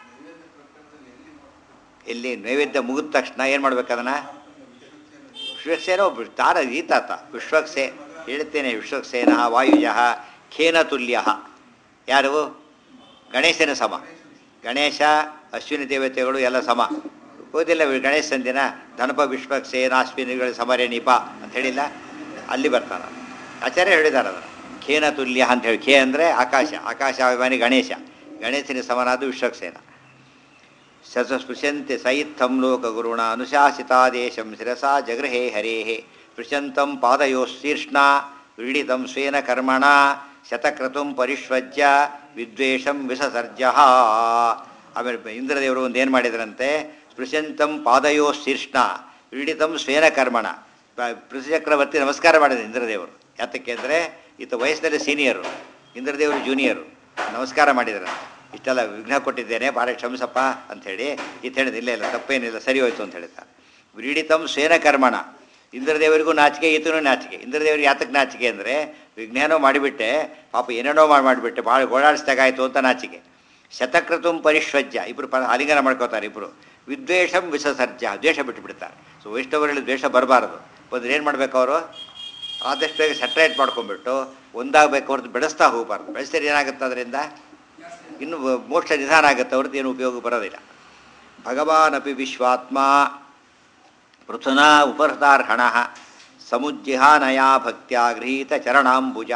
ಇಲ್ಲಿ ನೈವೇದ್ಯ ಮುಗಿದ ತಕ್ಷಣ ಏನು ಮಾಡ್ಬೇಕು ಅದನ್ನು ವಿಶ್ವಕ್ಸೇನ ಒಬ್ಬ ತಾರ ಈತಾತ ವಿಶ್ವಕ್ಸೇ ಹೇಳ್ತೇನೆ ವಿಶ್ವಕ್ಸೇನ ವಾಯುಜ ಖೇನ ತುಲ್ಯ ಯಾರು ಗಣೇಶನ ಸಮ ಗಣೇಶ ಅಶ್ವಿನಿ ದೇವತೆಗಳು ಎಲ್ಲ ಸಮ ಓದಿಲ್ಲ ಗಣೇಶನ ದಿನ ಧನಪ ವಿಶ್ವಕ್ಸೇನ ಅಶ್ವಿನಿಗಳ ಸಮರೇಣಿಪ ಅಂತ ಹೇಳಿಲ್ಲ ಅಲ್ಲಿ ಬರ್ತಾನೆ ಆಚಾರ್ಯ ಹೇಳಿದ್ದಾರೆ ಅದನ್ನು ಖೇನ ತುಲ್ಯ ಅಂತ ಹೇಳಿ ಖೇ ಅಂದರೆ ಆಕಾಶ ಆಕಾಶಾಭಿಮಾನಿ ಗಣೇಶ ಗಣೇಶನ ಸಮನಾದ ವಿಶ್ವಕ್ಸೇನ ಶತಸ್ಪೃಶಂತೆ ಸಯಿತ್ಥಂ ಲೋಕಗುರುಣ ಅನುಶಾಸಿತಾದೇಶಂ ಶಿರಸಾ ಜಗೃಹೇ ಹರೇಃ ಸ್ಪೃಶಂತಂ ಪಾದಯೋಶೀರ್ಷ್ಣ ವ್ರೀಡಿತಂ ಸ್ವೇನ ಕರ್ಮಣ ಶತಕ್ರತುಂ ಪರಿಷ್ವಜ್ಯ ವಿದ್ವೇಷಂ ವಿಸಸರ್ಜ ಆಮೇಲೆ ಇಂದ್ರದೇವರು ಒಂದು ಏನು ಮಾಡಿದ್ರಂತೆ ಸ್ಪೃಶಂತಂ ಪಾದಯೋಶೀರ್ಷ್ಣ ವ್ರೀಡಿತಂ ಸ್ವೇನ ಕರ್ಮಣ ಪೃಥ್ವಿಚಕ್ರವರ್ತಿ ನಮಸ್ಕಾರ ಮಾಡಿದ್ರು ಇಂದ್ರದೇವರು ಯಾತಕ್ಕೆ ಅಂದರೆ ಈತ ವಯಸ್ಸಿನಲ್ಲಿ ಸೀನಿಯರು ಇಂದ್ರದೇವರು ಜೂನಿಯರು ನಮಸ್ಕಾರ ಮಾಡಿದ್ರಂತೆ ಇಷ್ಟೆಲ್ಲ ವಿಘ್ನ ಕೊಟ್ಟಿದ್ದೇನೆ ಭಾಳ ಕ್ಷಮಿಸಪ್ಪ ಅಂಥೇಳಿ ಈತ ಹೇಳಿದ ಇಲ್ಲ ಇಲ್ಲ ತಪ್ಪೇನಿಲ್ಲ ಸರಿ ಹೋಯ್ತು ಅಂತ ಹೇಳ್ತಾರೆ ವ್ರೀಡಿತಂ ಸ್ವೇನ ಕರ್ಮಣ ಇಂದ್ರದೇವರಿಗೂ ನಾಚಿಕೆ ಈತನೂ ನಾಚಿಕೆ ಇಂದ್ರದೇವರಿಗೆ ಯಾತಕ್ಕೆ ನಾಚಿಕೆ ಅಂದರೆ ವಿಜ್ಞಾನೋ ಮಾಡಿಬಿಟ್ಟೆ ಪಾಪ ಏನೇನೋ ಮಾಡಿ ಮಾಡಿಬಿಟ್ಟೆ ಭಾಳ ಗೋಳಾಡಿಸ್ದಾಗಾಯ್ತು ಅಂತ ನಾಚಿಕೆ ಶತಕೃತುಂ ಪರಿಶ್ವಜ್ಯ ಇಬ್ಬರು ಪ ಆಲಿಂಗನ ಮಾಡ್ಕೋತಾರೆ ಇಬ್ಬರು ವಿದ್ವೇಷಂ ವಿಸಸರ್ಜ ದ್ವೇಷ ಬಿಟ್ಟುಬಿಡ್ತಾರೆ ಸೊ ವೈಷ್ಣವರಲ್ಲಿ ದ್ವೇಷ ಬರಬಾರದು ಬಂದ್ರೆ ಏನು ಮಾಡ್ಬೇಕು ಅವರು ಆದಷ್ಟು ಬೇಗ ಸೆಟ್ರೇಟ್ ಮಾಡ್ಕೊಂಡ್ಬಿಟ್ಟು ಒಂದಾಗಬೇಕು ಹೊರತು ಬೆಳೆಸ್ತಾ ಹೋಗಬಾರ್ದು ಬೆಳೆಸಿದ್ರೆ ಏನಾಗುತ್ತೆ ಅದರಿಂದ ಇನ್ನು ಮೋಕ್ಷ ನಿಧಾನ ಆಗುತ್ತೆ ಹೊರತು ಏನು ಉಪಯೋಗ ಬರೋದಿಲ್ಲ ಭಗವಾನಪಿ ವಿಶ್ವಾತ್ಮ ಪೃಥುನಾ ಉಪಹೃತಾರ್ಹಣ ಸಮುಜ್ಜಿಹಾನಯಾ ಭಕ್ತ್ಯ ಗೃಹೀತ ಚರಣಾಂಬುಜ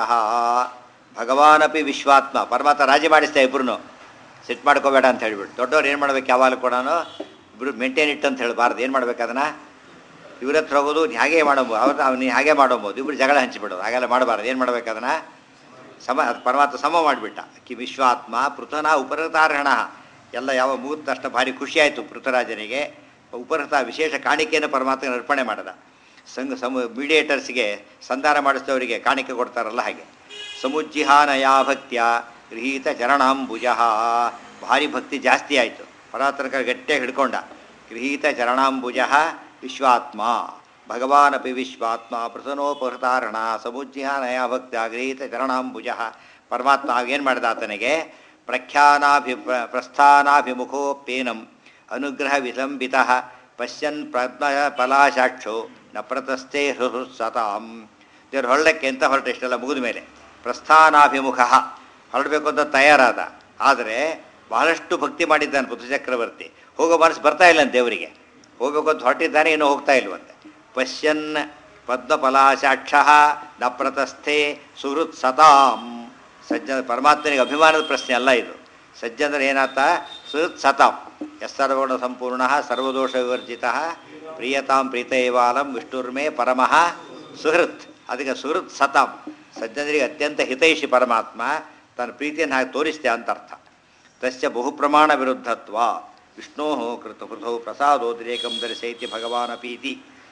ಭಗವಾನಪಿ ವಿಶ್ವಾತ್ಮ ಪರಮಾತ್ಮ ರಾಜಿ ಮಾಡಿಸ್ತಾ ಇಬ್ರು ಸೆಟ್ ಮಾಡ್ಕೋಬೇಡ ಅಂತ ಹೇಳ್ಬಿಟ್ಟು ದೊಡ್ಡವ್ರು ಏನು ಮಾಡ್ಬೇಕು ಯಾವಾಗಲೂ ಕೂಡ ಇಬ್ರು ಮೇಂಟೈನ್ ಇಟ್ಟು ಅಂತ ಹೇಳಬಾರ್ದು ಏನು ಮಾಡ್ಬೇಕು ಅದನ್ನು ಇವ್ರ ಹತ್ರ ಹೋಗೋದು ನೀ ಹಾಗೆ ಮಾಡೋಬೋದು ಅವ್ರು ಅವ್ನು ನೀ ಹಾಗೆ ಮಾಡೋಬೋದು ಇಬ್ರು ಜಗಳ ಹಂಚಿಬಿಡೋದು ಹಾಗೆಲ್ಲ ಮಾಡಬಾರ್ದು ಏನು ಮಾಡ್ಬೇಕು ಅದನ್ನು ಸಮ ಅದು ಪರಮಾತ್ಮ ಸಮ ಮಾಡಿಬಿಟ್ಟ ಕಿ ವಿಶ್ವಾತ್ಮ ಪೃಥನ ಉಪರತಾರ್ಹಣ ಎಲ್ಲ ಯಾವ ಮುಗಿದ ತಕ್ಷಣ ಭಾರಿ ಖುಷಿಯಾಯಿತು ಪೃಥರಾಜನಿಗೆ ಉಪರತ ವಿಶೇಷ ಕಾಣಿಕೆಯನ್ನು ಪರಮಾತ್ಮನ ಅರ್ಪಣೆ ಮಾಡದ ಸಂಘ ಸಮ ಮೀಡಿಯೇಟರ್ಸ್ಗೆ ಸಂಧಾನ ಮಾಡಿಸಿದವರಿಗೆ ಕಾಣಿಕೆ ಕೊಡ್ತಾರಲ್ಲ ಹಾಗೆ ಸಮುಜ್ಜಿಹಾನಯಾ ಭಕ್ತ್ಯ ಗೃಹೀತ ಚರಣಾಂಬುಜ ಭಾರಿ ಭಕ್ತಿ ಜಾಸ್ತಿ ಆಯಿತು ಪರಾತ್ರಕ ಗಟ್ಟಿಯಾಗಿ ಹಿಡ್ಕೊಂಡ ಗೃಹೀತ ಚರಣಾಂಬುಜ ವಿಶ್ವಾತ್ಮ ಭಗವಾನಪಿ ವಿಶ್ವಾತ್ಮ ಪ್ರಸನ್ನೋಪಹೃತಾರಣ ಸಮುಜ್ಜಿಹಾನಯ ಭಕ್ತ ಗೃಹೀತ ಚರಣಾಂಬುಜ ಪರಮಾತ್ಮ ಏನು ಮಾಡಿದ ಆತನಿಗೆ ಪ್ರಖ್ಯಾನಾಭಿ ಪ್ರಸ್ಥಾನಾಭಿಮುಖೋಪೇನಂ ಅನುಗ್ರಹ ವಿಲಂಬಿತ ಪಶ್ಯನ್ ಪದ್ಮ ಫಲಾಶಾಕ್ಷೋ ನ ಪ್ರತಸ್ಥೆ ಹೃತ್ಸತಾಂ ದೇವ್ರು ಹೊರಡಕ್ಕೆ ಅಂತ ಹೊರಟ ಇಷ್ಟೆಲ್ಲ ಮುಗಿದ ಮೇಲೆ ಪ್ರಸ್ಥಾನಾಭಿಮುಖ ಹೊರಡಬೇಕು ಅಂತ ತಯಾರಾದ ಆದರೆ ಬಹಳಷ್ಟು ಭಕ್ತಿ ಮಾಡಿದ್ದಾನೆ ಪುತ್ರಚಕ್ರವರ್ತಿ ಹೋಗೋ ಮನಸ್ಸು ಬರ್ತಾ ಇಲ್ಲ ದೇವರಿಗೆ ಹೋಗಬೇಕು ಅಂತ ಹೊರಟಿದ್ದಾನೆ ಇನ್ನೂ ಹೋಗ್ತಾ ಇಲ್ವಂತೆ ಪಶ್ಯನ್ ಪದ್ಮಫಲಾಶಾಕ್ಷ ನ ಪ್ರತಸ್ಥೆ ಸುಹೃತ್ ಸತಾಂ ಸಜ್ಜನ ಪರಮಾತ್ಮನಿಗೆ ಅಭಿಮಾನದ ಪ್ರಶ್ನೆ ಅಲ್ಲ ಇದು ಸಜ್ಜನರು ಏನಾತ ಸುಹೃತ್ ಸತಾಂ ಎಸ್ಸರ್ವಗುಣ ಸಂಪೂರ್ಣ ಸರ್ವದೋಷ ವಿವರ್ಜಿತ ಪ್ರಿಯತಾಂ ಪ್ರೀತೈವಾಲಂ ವಿಷ್ಣುರ್ಮೇ ಪರಮಃ ಸುಹೃತ್ ಅದಕ್ಕೆ ಸುಹೃತ್ ಸತಾಂ ಸಜ್ಜನರಿಗೆ ಅತ್ಯಂತ ಹಿತೈಷಿ ಪರಮಾತ್ಮ ತನ್ನ ಪ್ರೀತಿಯನ್ನು ಹಾಗೆ ತೋರಿಸ್ತೆ ಅಂತ ಅರ್ಥ ತಸ್ಯ ಬಹುಪ್ರಮಾಣ ವಿರುದ್ಧತ್ವ ವಿಷ್ಣೋ ಕೃತ ಕೃತೌ ಪ್ರಸಾದೋದ್ರೇಕಂ ದರ್ಶಯತಿ ಭಗವಾನಪೀತಿ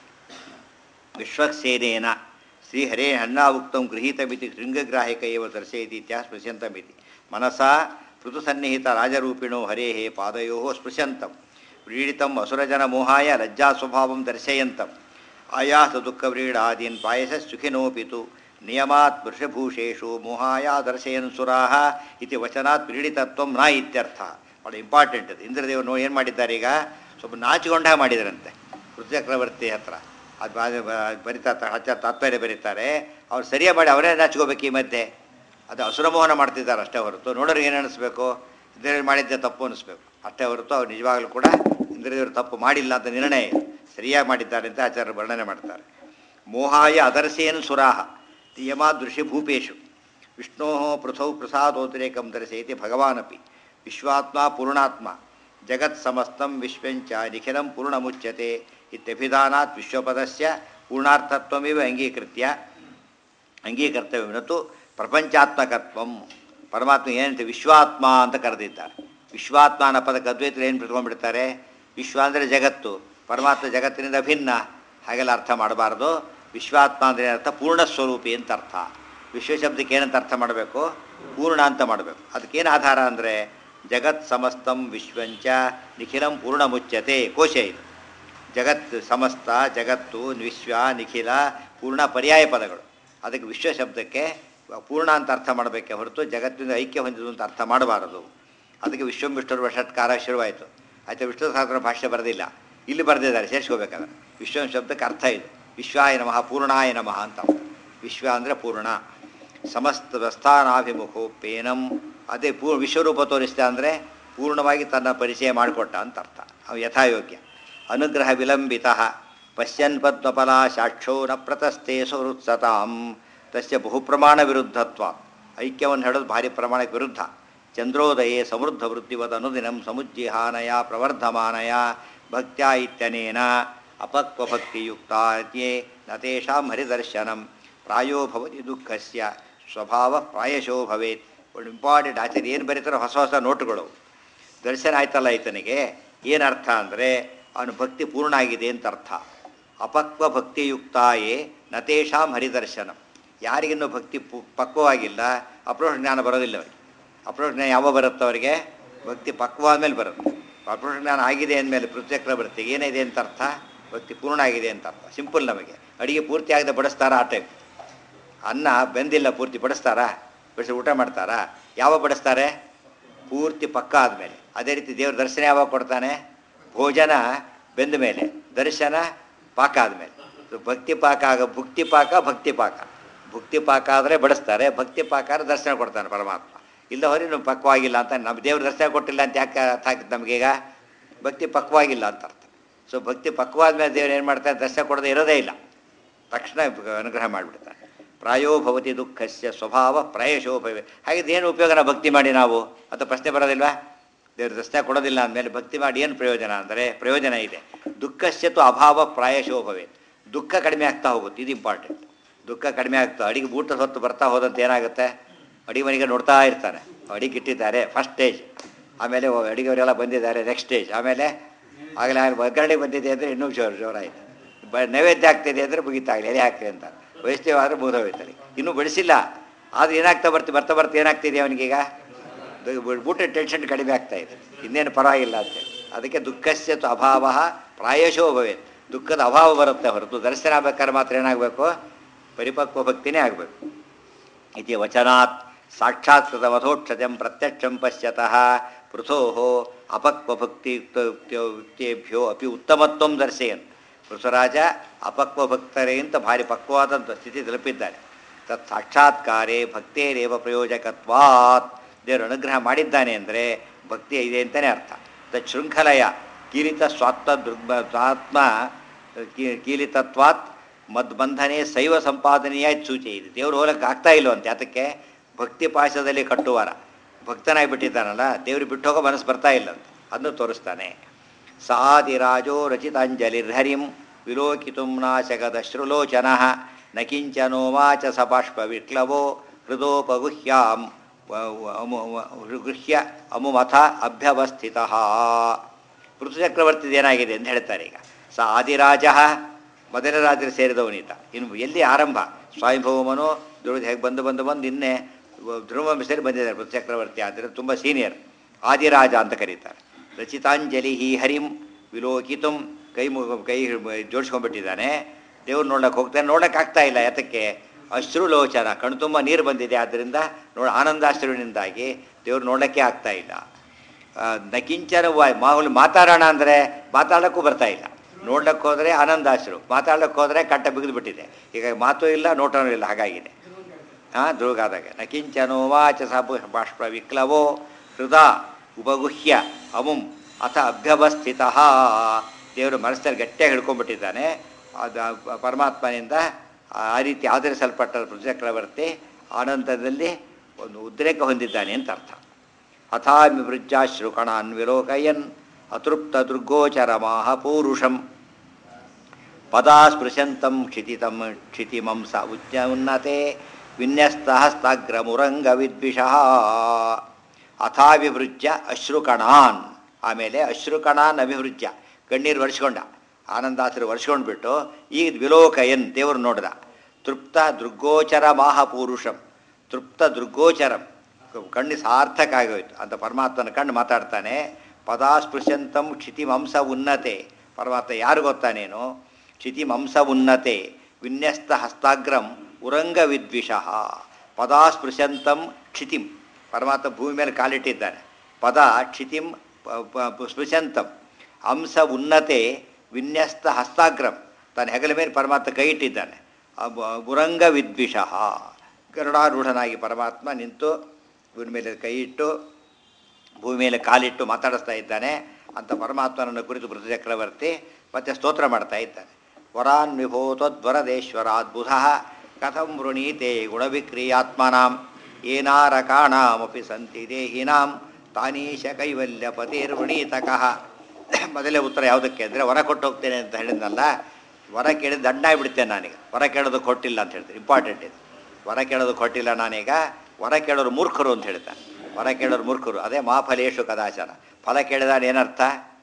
ವಿಶ್ವಕ್ಸೇನೇನ ಶ್ರೀಹರೇ ಹನ್ನಾವುಕ್ತಂ ಗೃಹೀತಮಿತಿ ಶೃಂಗಗ್ರಾಹಿಕ ಏವ ದರ್ಶಯತಿ ಇತ್ಯಾ ಸ್ಪೃಶ್ಯಂತಮಿತಿ ಮನಸಾ ಋತುಸನ್ನಿಹಿತ ರಾಜರೂಪಿಣೋ ಹರೇ ಪಾದಯೋ ಸ್ಪೃಶಂತಂ ವ್ರೀಡಿತಂ ಅಸುರಜನ ಮೋಹಾಯ ಲಜ್ಜಾ ಸ್ವಭಾವಂ ದರ್ಶಯಂತಂ ಆಯಾಸ ದುಃಖವ್ರೀಡಾದೀನ್ ಪಾಯಸ ಸುಖಿನೋಪಿತು ನಿಯಮಾತ್ ವೃಷಭೂಷೇಷು ಮೋಹಾಯ ದರ್ಶಯನ್ ಸುರಾಹ ಇತಿ ವಚನಾತ್ ವ್ರೀಡಿತತ್ವಂ ನ ಇತ್ಯರ್ಥ ಭಾಳ ಇಂಪಾರ್ಟೆಂಟ್ ಅದು ಇಂದ್ರದೇವರು ನೋ ಏನು ಮಾಡಿದ್ದಾರೆ ಈಗ ಸ್ವಲ್ಪ ನಾಚಿಕೊಂಡ ಮಾಡಿದರಂತೆ ರುದ್ರಚಕ್ರವರ್ತಿ ಹತ್ರ ಅದು ಬರಿತಾ ಹಚ್ಚ ತಾತ್ಪರ್ಯ ಬರೀತಾರೆ ಅವ್ರು ಸರಿಯಾಗಿ ಮಾಡಿ ಅವರೇ ನಾಚ್ಕೋಬೇಕು ಈ ಮಧ್ಯೆ ಅದು ಅಸುರಮೋಹನ ಮಾಡ್ತಿದ್ದಾರೆ ಅಷ್ಟೇ ಹೊರತು ನೋಡೋರಿಗೆ ಏನು ಅನಿಸ್ಬೇಕು ಇಂದ್ರದೇವ್ರು ಮಾಡಿದ್ದೆ ತಪ್ಪು ಅನಿಸ್ಬೇಕು ಅಷ್ಟೇ ಹೊರತು ಅವ್ರು ನಿಜವಾಗ್ಲೂ ಕೂಡ ಇಂದ್ರದೇವರು ತಪ್ಪು ಮಾಡಿಲ್ಲ ಅಂತ ನಿರ್ಣಯ ಇದೆ ಸರಿಯಾಗಿ ಮಾಡಿದ್ದಾರೆ ಅಂತ ಆಚಾರ್ಯರು ವರ್ಣನೆ ಮಾಡ್ತಾರೆ ಮೋಹಾಯ ಅದರ್ಶೇನು ಸುರಾಹ ನಿಯಮಾದೃಶಿ ಭೂಪೇಶು ವಿಷ್ಣೋ ಪೃಥೌ ಪ್ರಸಾದೋದ್ರೇಕಂ ದರ್ಶಯತಿ ಭಗವಾನಪಿ ವಿಶ್ವಾತ್ಮ ಪೂರ್ಣಾತ್ಮ ಜಗತ್ ಸಮಸ್ತಂ ವಿಶ್ವಂಚ ನಿಖಿಲಂ ಪೂರ್ಣಮುಚ್ಯತೆ ಇತ್ಯಭಿಧಾನಾತ್ ವಿಶ್ವಪದಸ್ಯ ಪೂರ್ಣಾರ್ಥತ್ವಮಿವ ಅಂಗೀಕೃತ್ಯ ಅಂಗೀಕರ್ತವ್ಯವಿನತು ಪ್ರಪಂಚಾತ್ಮಕತ್ವಂ ಪರಮಾತ್ಮ ಏನಂತ ವಿಶ್ವಾತ್ಮ ಅಂತ ಕರೆದಿದ್ದಾರೆ ವಿಶ್ವಾತ್ಮ ಅನ್ನೋ ಪದಕ್ಕೆ ಅದ್ವೈತರು ಏನು ಬಿಟ್ಕೊಂಡ್ಬಿಡ್ತಾರೆ ವಿಶ್ವ ಅಂದರೆ ಜಗತ್ತು ಪರಮಾತ್ಮ ಜಗತ್ತಿನಿಂದ ಭಿನ್ನ ಹಾಗೆಲ್ಲ ಅರ್ಥ ಮಾಡಬಾರ್ದು ವಿಶ್ವಾತ್ಮ ಅಂದರೆ ಏನರ್ಥ ಪೂರ್ಣ ಸ್ವರೂಪಿ ಅಂತ ಅರ್ಥ ವಿಶ್ವ ಶಬ್ದಕ್ಕೆ ಏನಂತ ಅರ್ಥ ಮಾಡಬೇಕು ಪೂರ್ಣ ಅಂತ ಮಾಡಬೇಕು ಅದಕ್ಕೇನು ಆಧಾರ ಅಂದರೆ ಜಗತ್ ಸಮಸ್ತಂ ವಿಶ್ವಂಚ ನಿಖಿಲಂ ಪೂರ್ಣ ಮುಚ್ಯತೆ ಕೋಶ ಇದು ಜಗತ್ ಸಮಸ್ತ ಜಗತ್ತು ವಿಶ್ವ ನಿಖಿಲ ಪೂರ್ಣ ಪರ್ಯಾಯ ಪದಗಳು ಅದಕ್ಕೆ ವಿಶ್ವ ಶಬ್ದಕ್ಕೆ ಪೂರ್ಣ ಅಂತ ಅರ್ಥ ಮಾಡಬೇಕೆ ಹೊರತು ಜಗತ್ತಿನ ಐಕ್ಯ ಹೊಂದಿದ್ದು ಅಂತ ಅರ್ಥ ಮಾಡಬಾರದು ಅದಕ್ಕೆ ವಿಶ್ವಂ ವಿಷ್ಣುರ್ ವಷಟ್ಕಾರ ಶುರುವಾಯಿತು ಆಯ್ತು ವಿಷ್ಣು ಸಹಸ್ರ ಭಾಷೆ ಬರೆದಿಲ್ಲ ಇಲ್ಲಿ ಬರೆದಿದ್ದಾರೆ ಸೇರಿಸ್ಕೋಬೇಕಾದ್ರೆ ವಿಶ್ವಂ ಶಬ್ದಕ್ಕೆ ಅರ್ಥ ಇದು ವಿಶ್ವಾಯ ನಮಃ ಪೂರ್ಣಾಯ ನಮಃ ಅಂತ ವಿಶ್ವ ಅಂದರೆ ಪೂರ್ಣ ಸಮಸ್ತ ವ್ಯಸ್ಥಾನಾಭಿಮುಖೋಪೇನಂ ಅದೇ ಪೂ ವಿಶ್ವರೂಪ ತೋರಿಸ್ತಾ ಅಂದರೆ ಪೂರ್ಣವಾಗಿ ತನ್ನ ಪರಿಚಯ ಮಾಡಿಕೊಟ್ಟ ಅಂತ ಅರ್ಥ ಅವು ಯಥಾಯೋಗ್ಯ ಅನುಗ್ರಹ ವಿಲಂಬಿತ ಪಶ್ಯನ್ ಪದ್ಮಫಲ ಸಾಕ್ಷೋ ನ ಪ್ರತಸ್ಥೆ ಸುಹೃತ್ಸತಾಂ ತಸ್ಯ ಬಹುಪ್ರಮಾಣ ವಿರುದ್ಧತ್ವ ಐಕ್ಯವನ್ನು ಹೇಳೋದು ಭಾರಿ ಪ್ರಮಾಣಕ್ಕೆ ವಿರುದ್ಧ ಚಂದ್ರೋದಯೇ ಸಮೃದ್ಧ ವೃತ್ತಿವದ ಅನುದಿನಂ ಸಮುಜ್ಜಿಹಾನಯ ಪ್ರವರ್ಧಮಾನಯ ಭಕ್ತ್ಯಾ ಇತ್ಯನೇನ ಅಪಕ್ವಭಕ್ತಿಯುಕ್ತಾತ್ಯೇ ನ ತೇಷಾಂ ಹರಿದರ್ಶನಂ ಪ್ರಾಯೋ ಭವತಿ ದುಃಖಸ್ಯ ಸ್ವಭಾವ ಪ್ರಾಯಶೋ ಭವೇತ್ ಒಂದು ಇಂಪಾರ್ಟೆಂಟ್ ಆಚಾರ್ಯ ಏನು ಬರೀತಾರೋ ಹೊಸ ಹೊಸ ನೋಟುಗಳು ದರ್ಶನ ಆಯ್ತಲ್ಲ ಈತನಿಗೆ ಏನು ಅರ್ಥ ಅಂದರೆ ಅವನು ಭಕ್ತಿ ಪೂರ್ಣ ಆಗಿದೆ ಅಂತ ಅರ್ಥ ಅಪಕ್ವ ಭಕ್ತಿಯುಕ್ತಾಯೇ ನತೇಷಾಂ ಹರಿದರ್ಶನಂ ಯಾರಿಗಿನ್ನೂ ಭಕ್ತಿ ಪು ಪಕ್ವವಾಗಿಲ್ಲ ಅಪ್ರೋಷ ಜ್ಞಾನ ಬರೋದಿಲ್ಲ ಅವರಿಗೆ ಅಪ್ರೋಷ ಜ್ಞಾನ ಯಾವಾಗ ಬರುತ್ತೆ ಅವರಿಗೆ ಭಕ್ತಿ ಪಕ್ವ ಆದಮೇಲೆ ಬರುತ್ತೆ ಅಪ್ರೋಷ ಜ್ಞಾನ ಆಗಿದೆ ಅಂದಮೇಲೆ ಪೃಥ್ವಚಕ್ರವರ್ತಿ ಏನಿದೆ ಅಂತ ಅರ್ಥ ಭಕ್ತಿ ಪೂರ್ಣ ಆಗಿದೆ ಅಂತ ಅರ್ಥ ಸಿಂಪಲ್ ನಮಗೆ ಅಡಿಗೆ ಪೂರ್ತಿ ಆಗದೆ ಬಡಿಸ್ತಾರ ಆ ಟೈಪ್ ಅನ್ನ ಬೆಂದಿಲ್ಲ ಪೂರ್ತಿ ಬಡಿಸ್ತಾರಾ ಬಡಿಸಿ ಊಟ ಮಾಡ್ತಾರಾ ಯಾವಾಗ ಬಡಿಸ್ತಾರೆ ಪೂರ್ತಿ ಪಕ್ಕ ಆದಮೇಲೆ ಅದೇ ರೀತಿ ದೇವ್ರ ದರ್ಶನ ಯಾವಾಗ ಕೊಡ್ತಾನೆ ಭೋಜನ ಬೆಂದ ಮೇಲೆ ದರ್ಶನ ಪಾಕ ಆದಮೇಲೆ ಭಕ್ತಿ ಪಾಕ ಆಗ ಭುಕ್ತಿ ಪಾಕ ಭಕ್ತಿ ಪಾಕ ಭುಕ್ತಿ ಪಾಕ ಆದರೆ ಬಡಿಸ್ತಾರೆ ಭಕ್ತಿ ಪಾಕ ಆದರೆ ದರ್ಶನ ಕೊಡ್ತಾನೆ ಪರಮಾತ್ಮ ಇಲ್ಲ ಹೊರಿ ನಾವು ಪಕ್ವಾಗಿಲ್ಲ ಅಂತ ನಮ್ಮ ದೇವ್ರ ದರ್ಶನ ಕೊಟ್ಟಿಲ್ಲ ಅಂತ ಯಾಕೆ ಅರ್ಥ ಆಗಿತ್ತು ನಮಗೀಗ ಭಕ್ತಿ ಪಕ್ವಾಗಿಲ್ಲ ಅಂತ ಅರ್ಥ ಸೊ ಭಕ್ತಿ ಪಕ್ವಾದ ಮೇಲೆ ದೇವ್ರು ಏನು ಮಾಡ್ತಾರೆ ದರ್ಶನ ಕೊಡದೆ ಇರೋದೇ ಇಲ್ಲ ತಕ್ಷಣ ಅನುಗ್ರಹ ಮಾಡಿಬಿಡ್ತಾನೆ ಪ್ರಾಯೋ ಭವತಿ ದುಃಖಸ್ಯ ಸ್ವಭಾವ ಪ್ರಾಯಶೋ ಭವೆ ಹಾಗಿದ್ದು ಏನು ಉಪಯೋಗನ ಭಕ್ತಿ ಮಾಡಿ ನಾವು ಅಂತ ಪ್ರಶ್ನೆ ಬರೋದಿಲ್ವಾ ದೇವ್ರ ದರ್ಶನ ಕೊಡೋದಿಲ್ಲ ಅಂದಮೇಲೆ ಭಕ್ತಿ ಮಾಡಿ ಏನು ಪ್ರಯೋಜನ ಅಂದರೆ ಪ್ರಯೋಜನ ಇದೆ ದುಃಖಸ್ಯ ತು ಅಭಾವ ಪ್ರಾಯಶೋ ಭವೆ ದುಃಖ ಕಡಿಮೆ ಆಗ್ತಾ ಹೋಗುತ್ತೆ ಇದು ಇಂಪಾರ್ಟೆಂಟ್ ದುಃಖ ಕಡಿಮೆ ಆಗ್ತಾ ಅಡಿಗೆ ಊಟ ಹೊತ್ತು ಬರ್ತಾ ಹೋದಂತೆ ಏನಾಗುತ್ತೆ ಅಡಿಗೆ ಮನೆಗೆ ನೋಡ್ತಾ ಇರ್ತಾನೆ ಅಡಿಗೆ ಇಟ್ಟಿದ್ದಾರೆ ಫಸ್ಟ್ ಸ್ಟೇಜ್ ಆಮೇಲೆ ಅಡಿಗೆಯವರೆಲ್ಲ ಬಂದಿದ್ದಾರೆ ನೆಕ್ಸ್ಟ್ ಸ್ಟೇಜ್ ಆಮೇಲೆ ಆಗಲೇ ಒಗ್ಗರಣೆ ಬಂದಿದೆ ಅಂದರೆ ಇನ್ನೂ ಜೋರು ಜೋರಾಯಿತು ಬ ನೈವೇದ್ಯ ಆಗ್ತಿದೆ ಅಂದರೆ ಮುಗಿತಾಗಲಿ ಎಲೆ ಹಾಕ್ರಿ ಅಂತ ವೈಷ್ಣವ ಆದರೆ ಮುಗಿದೋಯ್ತಾರೆ ಇನ್ನೂ ಬಡಿಸಿಲ್ಲ ಆದ್ರೆ ಏನಾಗ್ತಾ ಬರ್ತಿ ಬರ್ತಾ ಬರ್ತಾ ಏನಾಗ್ತಿದೆ ಅವನಿಗೀಗ ಊಟ ಟೆನ್ಷನ್ ಕಡಿಮೆ ಆಗ್ತಾ ಇದೆ ಇನ್ನೇನು ಪರವಾಗಿಲ್ಲ ಅಂತ ಅದಕ್ಕೆ ದುಃಖಸ್ಯ ತು ಅಭಾವ ಪ್ರಾಯಶೋ ಭವೇತ್ ದುಃಖದ ಅಭಾವ ಬರುತ್ತೆ ಹೊರತು ದರ್ಶನ ಆಗ್ಬೇಕಾದ್ರೆ ಮಾತ್ರ ಏನಾಗಬೇಕು ಪರಿಪಕ್ವ ಭಕ್ತಿನೇ ಆಗಬೇಕು ಇತಿ ವಚನಾತ್ ಸಾಕ್ಷಾತ್ಕೃತ ವಧೋಕ್ಷಜಂ ಪ್ರತ್ಯಕ್ಷಂ ಪಶ್ಯತಃ ಪೃಥೋ ಅಪಕ್ವಭಕ್ತಿಯುಕ್ತೇಭ್ಯೋ ಅಪಿ ಉತ್ತಮತ್ವಂ ದರ್ಶಯನ್ ಪೃಥುರಾಜ ಅಪಕ್ವಭಕ್ತರೆಗಿಂತ ಭಾರಿ ಪಕ್ವವಾದಂಥ ಸ್ಥಿತಿ ತಲುಪಿದ್ದಾರೆ ತತ್ ಸಾಕ್ಷಾತ್ಕಾರೇ ಭಕ್ತೇರೇವ ಪ್ರಯೋಜಕತ್ವಾತ್ ದೇವರು ಅನುಗ್ರಹ ಮಾಡಿದ್ದಾನೆ ಅಂದರೆ ಭಕ್ತಿ ಇದೆ ಅಂತಲೇ ಅರ್ಥ ತತ್ ಶೃಂಖಲೆಯ ಕೀಲಿತ ಸ್ವಾತ್ಮ ದೃಗ್ಮ ಸ್ವಾತ್ಮ ಕೀ- ಕೀಲಿತತ್ವಾತ್ ಮದ್ಬಂಧನೆ ಶೈವ ಸಂಪಾದನೆಯ ಸೂಚಿ ಇದೆ ದೇವರು ಹೋಲಕ್ಕೆ ಆಗ್ತಾ ಇಲ್ವಂತೆ ಅದಕ್ಕೆ ಭಕ್ತಿ ಪಾಶದಲ್ಲಿ ಕಟ್ಟುವಾರ ಭಕ್ತನಾಗಿ ಬಿಟ್ಟಿದ್ದಾನಲ್ಲ ದೇವ್ರಿಗೆ ಬಿಟ್ಟು ಹೋಗೋ ಮನಸ್ಸು ಬರ್ತಾ ಇಲ್ಲ ಅಂತ ಅದನ್ನು ತೋರಿಸ್ತಾನೆ ಸಾದಿರಾಜೋ ರಚಿತಾಂಜಲಿರ್ಹರಿಂ ವಿಲೋಕಿತುಂ ನಾಶಕದಶ್ರುಲೋಚನ ನ ಕಿಂಚನೋವಾಚ ಸ ಬಾಷ್ಪವಿಕ್ಲವೋ ಹೃದೋಪಗುಹ್ಯಾಂ ವ- ವ- ಅಮು- ವ- ಗೃಹ್ಯ ಅಮುಮಥ ಅಭ್ಯವಸ್ಥಿತ ಪೃಥುಚಕ್ರವರ್ತಿದು ಏನಾಗಿದೆ ಅಂತ ಹೇಳ್ತಾರೆ ಈಗ ಸ ಆದಿರಾಜ ಮೊದಲ ರಾಜರು ಸೇರಿದವನೀತ ಇನ್ನು ಎಲ್ಲಿ ಆರಂಭ ಸ್ವಯಂಭವಮನು ಧ್ರುವ ಹೇಗೆ ಬಂದು ಬಂದು ಬಂದು ನಿನ್ನೆ ಧ್ರುವ ಸೇರಿ ಬಂದಿದ್ದಾರೆ ಪೃಥುಚಕ್ರವರ್ತಿ ಆದರೆ ತುಂಬ ಸೀನಿಯರ್ ಆದಿರಾಜ ಅಂತ ಕರೀತಾರೆ ರಚಿತಾಂಜಲಿ ಹಿ ಹರಿಂ ವಿಲೋಕಿತುಂ ಕೈ ಮು- ಕೈ ಜೋಡಿಸ್ಕೊಂಡ್ಬಿಟ್ಟಿದ್ದಾನೆ ದೇವ್ರು ನೋಡಕ್ಕೆ ಹೋಗ್ತಾನೆ ನೋಡಕ್ಕೆ ಆಗ್ತಾ ಇಲ್ಲ ಯಾತಕ್ಕೆ ಅಶ್ರುಲೋಚನ ಕಣ್ಣು ತುಂಬ ನೀರು ಬಂದಿದೆ ಆದ್ದರಿಂದ ನೋಡ ಆನಂದಾಶ್ರುವಿನಿಂದಾಗಿ ದೇವ್ರು ನೋಡೋಕ್ಕೆ ಆಗ್ತಾ ಇಲ್ಲ ಆ, ನಕಿಂಚನ ವಾ ಮಾಮೂಲಿ ಮಾತಾಡೋಣ ಅಂದರೆ ಮಾತಾಡೋಕ್ಕೂ ಬರ್ತಾ ಇಲ್ಲ ನೋಡ್ಲಿಕ್ಕೆ ಹೋದರೆ ಆನಂದಾಶ್ರು ಮಾತಾಡಕ್ಕೆ ಹೋದರೆ ಕಟ್ಟ ಬಿಗಿದು ಬಿಟ್ಟಿದೆ ಈಗ ಮಾತು ಇಲ್ಲ ನೋಟನೂ ಇಲ್ಲ ಹಾಗಾಗಿದೆ ಹಾಂ ಧ್ರುವಗಾದಾಗ ನಕಿಂಚನೋ ವಾಚ ಸಾಪು ಬಾಷ್ಪ ವಿಕ್ಲವೋ ಹೃದ ಉಪಗುಹ್ಯ ಅಮುಂ ಅಥ ಅಭ್ಯವಸ್ಥಿತ ದೇವರು ಮನಸ್ಸಲ್ಲಿ ಗಟ್ಟಿಯಾಗಿ ಹಿಡ್ಕೊಂಡ್ಬಿಟ್ಟಿದ್ದಾನೆ ಅದು ಆ ಪರಮಾತ್ಮನಿಂದ ಆ ರೀತಿ ಆಧರಿಸಲ್ಪಟ್ಟ ಚಕ್ರವರ್ತಿ ಆನಂದದಲ್ಲಿ ಒಂದು ಉದ್ರೇಕ ಹೊಂದಿದ್ದಾನೆ ಅಂತ ಅರ್ಥ ಅಥಾಮಿ ವೃಜ್ಜಾಶ್ರುಕಣಾನ್ ವಿಲೋಕಯನ್ ಅತೃಪ್ತ ದುರ್ಗೋಚರ ಪೂರುಷಂ ಪದಾ ಸ್ಪೃಶಂತಂ ಕ್ಷಿತಿತಂ ಕ್ಷಿತಿಮಂಸ ಉಜ್ಜ ಉನ್ನತೆ ವಿನ್ಯಸ್ತ ಹಸ್ತಾಗ್ರಮುರಂಗ ವಿದ್ವಿಷಃ ಅಥಾವಿವೃಜ್ಯ ಅಶ್ರುಕಣಾನ್ ಆಮೇಲೆ ಅಶ್ರುಕಣಾನ್ ಅಭಿವೃಜ್ಯ ಕಣ್ಣೀರು ವರ್ಷಕೊಂಡ ಆನಂದಾಸರು ವರ್ಷಕೊಂಡ್ಬಿಟ್ಟು ಈಗ ವಿಲೋಕಯನ್ ದೇವರು ನೋಡ್ದ ತೃಪ್ತ ದೃಗ್ಗೋಚರ ಮಾಹಪೂರುಷಂ ತೃಪ್ತ ದೃಗ್ಗೋಚರಂ ಕಣ್ಣು ಸಾರ್ಥಕ ಆಗೋಯ್ತು ಅಂತ ಪರಮಾತ್ಮನ ಕಣ್ಣು ಮಾತಾಡ್ತಾನೆ ಪದಾಸ್ಪೃಶಂತಂ ಕ್ಷಿತಿಮಂಸ ಉನ್ನತೆ ಪರಮಾತ್ಮ ಯಾರು ಗೊತ್ತಾ ನೀನು ಕ್ಷಿತಿಮಂಸ ಉನ್ನತೆ ವಿನ್ಯಸ್ತ ಹಸ್ತಾಗ್ರಂ ಉರಂಗ ವಿದ್ವಿಷಃ ಪದಾಸ್ಪೃಶಂತಂ ಕ್ಷಿತಿಂ ಪರಮಾತ್ಮ ಭೂಮಿ ಮೇಲೆ ಕಾಲಿಟ್ಟಿದ್ದಾನೆ ಪದ ಕ್ಷಿತಿಂ ಪ- ಪ- ಸ್ಪೃಶಂತಂ ಅಂಶ ಉನ್ನತೆ ವಿನ್ಯಸ್ತ ಹಸ್ತಾಗ್ರಂ ತನ್ನ ಹೆಗಲ ಮೇಲೆ ಪರಮಾತ್ಮ ಕೈ ಇಟ್ಟಿದ್ದಾನೆ ಅಬ್- ಉರಂಗ ವಿದ್ವಿಷಃ ಗರುಡಾರೂಢನಾಗಿ ಪರಮಾತ್ಮ ನಿಂತು ಭೂಮಿ ಮೇಲೆ ಕೈ ಇಟ್ಟು ಭೂಮಿ ಮೇಲೆ ಕಾಲಿಟ್ಟು ಮಾತಾಡಿಸ್ತಾ ಇದ್ದಾನೆ ಅಂತ ಪರಮಾತ್ಮನನ್ನು ಕುರಿತು ಬೃತ ಚಕ್ರವರ್ತಿ ಮತ್ತೆ ಸ್ತೋತ್ರ ಮಾಡ್ತಾ ಇದ್ದಾನೆ ವರಾನ್ ವಿಭೂತದ್ವರದೇಶ್ವರಾತ್ ಬುಧ ಕಥಂ ವೃಣೀತೆ ಗುಣವಿಕ್ರಿಯಾತ್ಮನಾಂ ಏನಾರಕಾಣಾಮಪಿ ಸಂತಿ ದೇಹಿನಾಂ ತಾನೀಶ ಕೈವಲ್ಯ ಪತಿರ್ವೃಣೀತಕಃ ಮೊದಲೇ ಉತ್ತರ ಯಾವುದಕ್ಕೆ ಅಂದರೆ ವರ ಕೊಟ್ಟು ಹೋಗ್ತೇನೆ ಅಂತ ಹೇಳಿದ್ನಲ್ಲ ವರ ಕೇಳಿದ ದಂಡ ಆಗಿಬಿಡ್ತೇನೆ ನಾನೀಗ ವರ ಕೇಳೋದು ಕೊಟ್ಟಿಲ್ಲ ಅಂತ ಹೇಳ್ತೀನಿ ಇಂಪಾರ್ಟೆಂಟ್ ಇದು ವರ ಕೇಳೋದು ಕೊಟ್ಟಿಲ್ಲ ನಾನೀಗ ವರ ಕೇಳೋರು ಮೂರ್ಖರು ಅಂತ ಹೇಳ್ತಾನೆ ವರ ಕೇಳೋರು ಮೂರ್ಖರು ಅದೇ ಮಾಫಲೇಶು ಕದಾಚಾರ ಫಲ ಕೇಳಿದಾನ ಏನರ್ಥ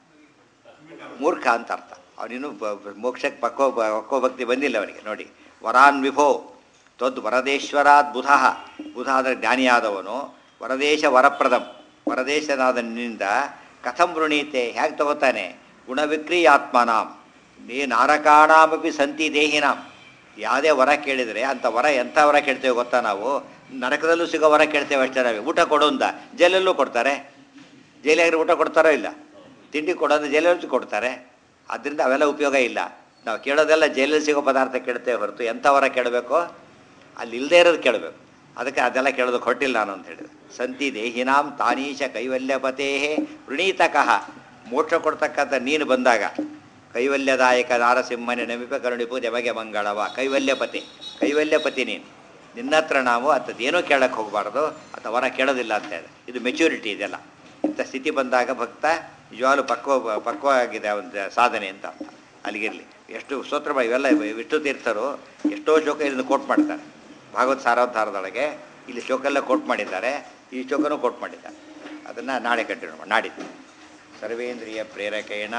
ಮೂರ್ಖ ಅಂತ ಅರ್ಥ ಅವನಿನ್ನು ಮೋಕ್ಷಕ್ಕೆ ಪಕ್ಕೋ ಪಕ್ಕೋ ಭಕ್ತಿ ಬಂದಿಲ್ಲ ಅವನಿಗೆ ನೋಡಿ ವರಾನ್ ವಿಭೋ ತದ್ ವರದೇಶ್ವರಾತ್ ಬುಧ ಬುಧ ಅಂದರೆ ಜ್ಞಾನಿಯಾದವನು ವರದೇಶ ವರಪ್ರದಂ ವರದೇಶನಾದ ನಿನ್ನಿಂದ ಕಥಂ ವೃಣೀತೆ ಹೇಗೆ ತಗೋತಾನೆ ಗುಣವಿಕ್ರಿಯಾತ್ಮನಾಂ ನೀ ನಾರಕಾಣಾಮಪಿ ಸಂತಿ ದೇಹಿನಾಂ ಯಾವುದೇ ವರ ಕೇಳಿದರೆ ಅಂಥ ವರ ಎಂಥ ವರ ಕೇಳ್ತೇವೆ ಗೊತ್ತಾ ನಾವು ನರಕದಲ್ಲೂ ಸಿಗೋ ವರ ಕೇಳ್ತೇವೆ ಅಷ್ಟೇ ನಾವು ಊಟ ಕೊಡು ಅಂದ ಜೈಲಲ್ಲೂ ಕೊಡ್ತಾರೆ ಜೈಲಿಗೆ ಊಟ ಕೊಡ್ತಾರೋ ಇಲ್ಲ ತಿಂಡಿ ಕೊಡೋದು ಜೈಲಲ್ಲಿ ಕೊಡ್ತಾರೆ ಅದರಿಂದ ಅವೆಲ್ಲ ಉಪಯೋಗ ಇಲ್ಲ ನಾವು ಕೇಳೋದೆಲ್ಲ ಜೈಲಲ್ಲಿ ಸಿಗೋ ಪದಾರ್ಥ ಕೇಳ್ತೇವೆ ಹೊರತು ಎಂಥ ವರ ಕೇಳಬೇಕು ಅಲ್ಲಿ ಇಲ್ಲದೇ ಇರೋದು ಕೇಳಬೇಕು ಅದಕ್ಕೆ ಅದೆಲ್ಲ ಕೇಳೋದು ಕೊಟ್ಟಿಲ್ಲ ನಾನು ಅಂತ ಹೇಳಿದೆ ಸಂತಿ ದೇಹಿನಾಂ ತಾನೀಶ ಕೈವಲ್ಯಪತೇ ವೃಣೀತಕಃ ಮೋಕ್ಷ ಕೊಡ್ತಕ್ಕಂಥ ನೀನು ಬಂದಾಗ ಕೈವಲ್ಯದಾಯಕ ನಾರಸಿಂಹನೆ ನಮಿಪ ಕರುಣಿಪು ದೆಮಗೆ ಮಂಗಳವ ಕೈವಲ್ಯಪತಿ ಕೈವಲ್ಯಪತಿ ನೀನು ನಿನ್ನ ಹತ್ರ ನಾವು ಅಂಥದ್ದೇನೂ ಕೇಳಕ್ಕೆ ಹೋಗಬಾರ್ದು ಅಥವಾ ವರ ಕೇಳೋದಿಲ್ಲ ಅಂತ ಹೇಳಿ ಇದು ಮೆಚ್ಯೂರಿಟಿ ಇದೆಲ್ಲ ಇಂಥ ಸ್ಥಿತಿ ಬಂದಾಗ ಭಕ್ತ ನಿಜವಾಗ್ಲೂ ಪಕ್ವ ಪಕ್ವವಾಗಿದೆ ಒಂದು ಸಾಧನೆ ಅಂತ ಅರ್ಥ ಅಲ್ಲಿಗಿರಲಿ ಎಷ್ಟು ಸ್ತೋತ್ರ ಮಾಡಿ ಇವೆಲ್ಲ ವಿಷ್ಣು ತೀರ್ಥರು ಎಷ್ಟೋ ಶ್ಲೋಕ ಇದನ್ನು ಕೋಟ್ ಮಾಡ್ತಾರೆ ಭಾಗವತ್ ಸಾರೋದ್ಧಾರದೊಳಗೆ ಇಲ್ಲಿ ಶ್ಲೋಕ ಎಲ್ಲ ಕೋಟ್ ಮಾಡಿದ್ದಾರೆ ಈ ಶ್ಲೋಕನೂ ಕೋಟ್ ಮಾಡಿದ್ದಾರೆ ಅದನ್ನು ನಾಳೆ ಕಂಟಿನ್ಯೂ ಮಾಡಿ ನಾಡಿದ್ದು ಸರ್ವೇಂದ್ರಿಯ ಪ್ರೇರಕೇಣ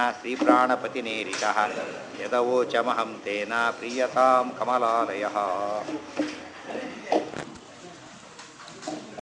ಶ್ರೀಪ್ರಾಣಪತಿನೇರಿತ ಯದವೋಚಮಹಂ ತೇನ ಪ್ರೀಯತಾಂ ಕಮಲಾಲಯ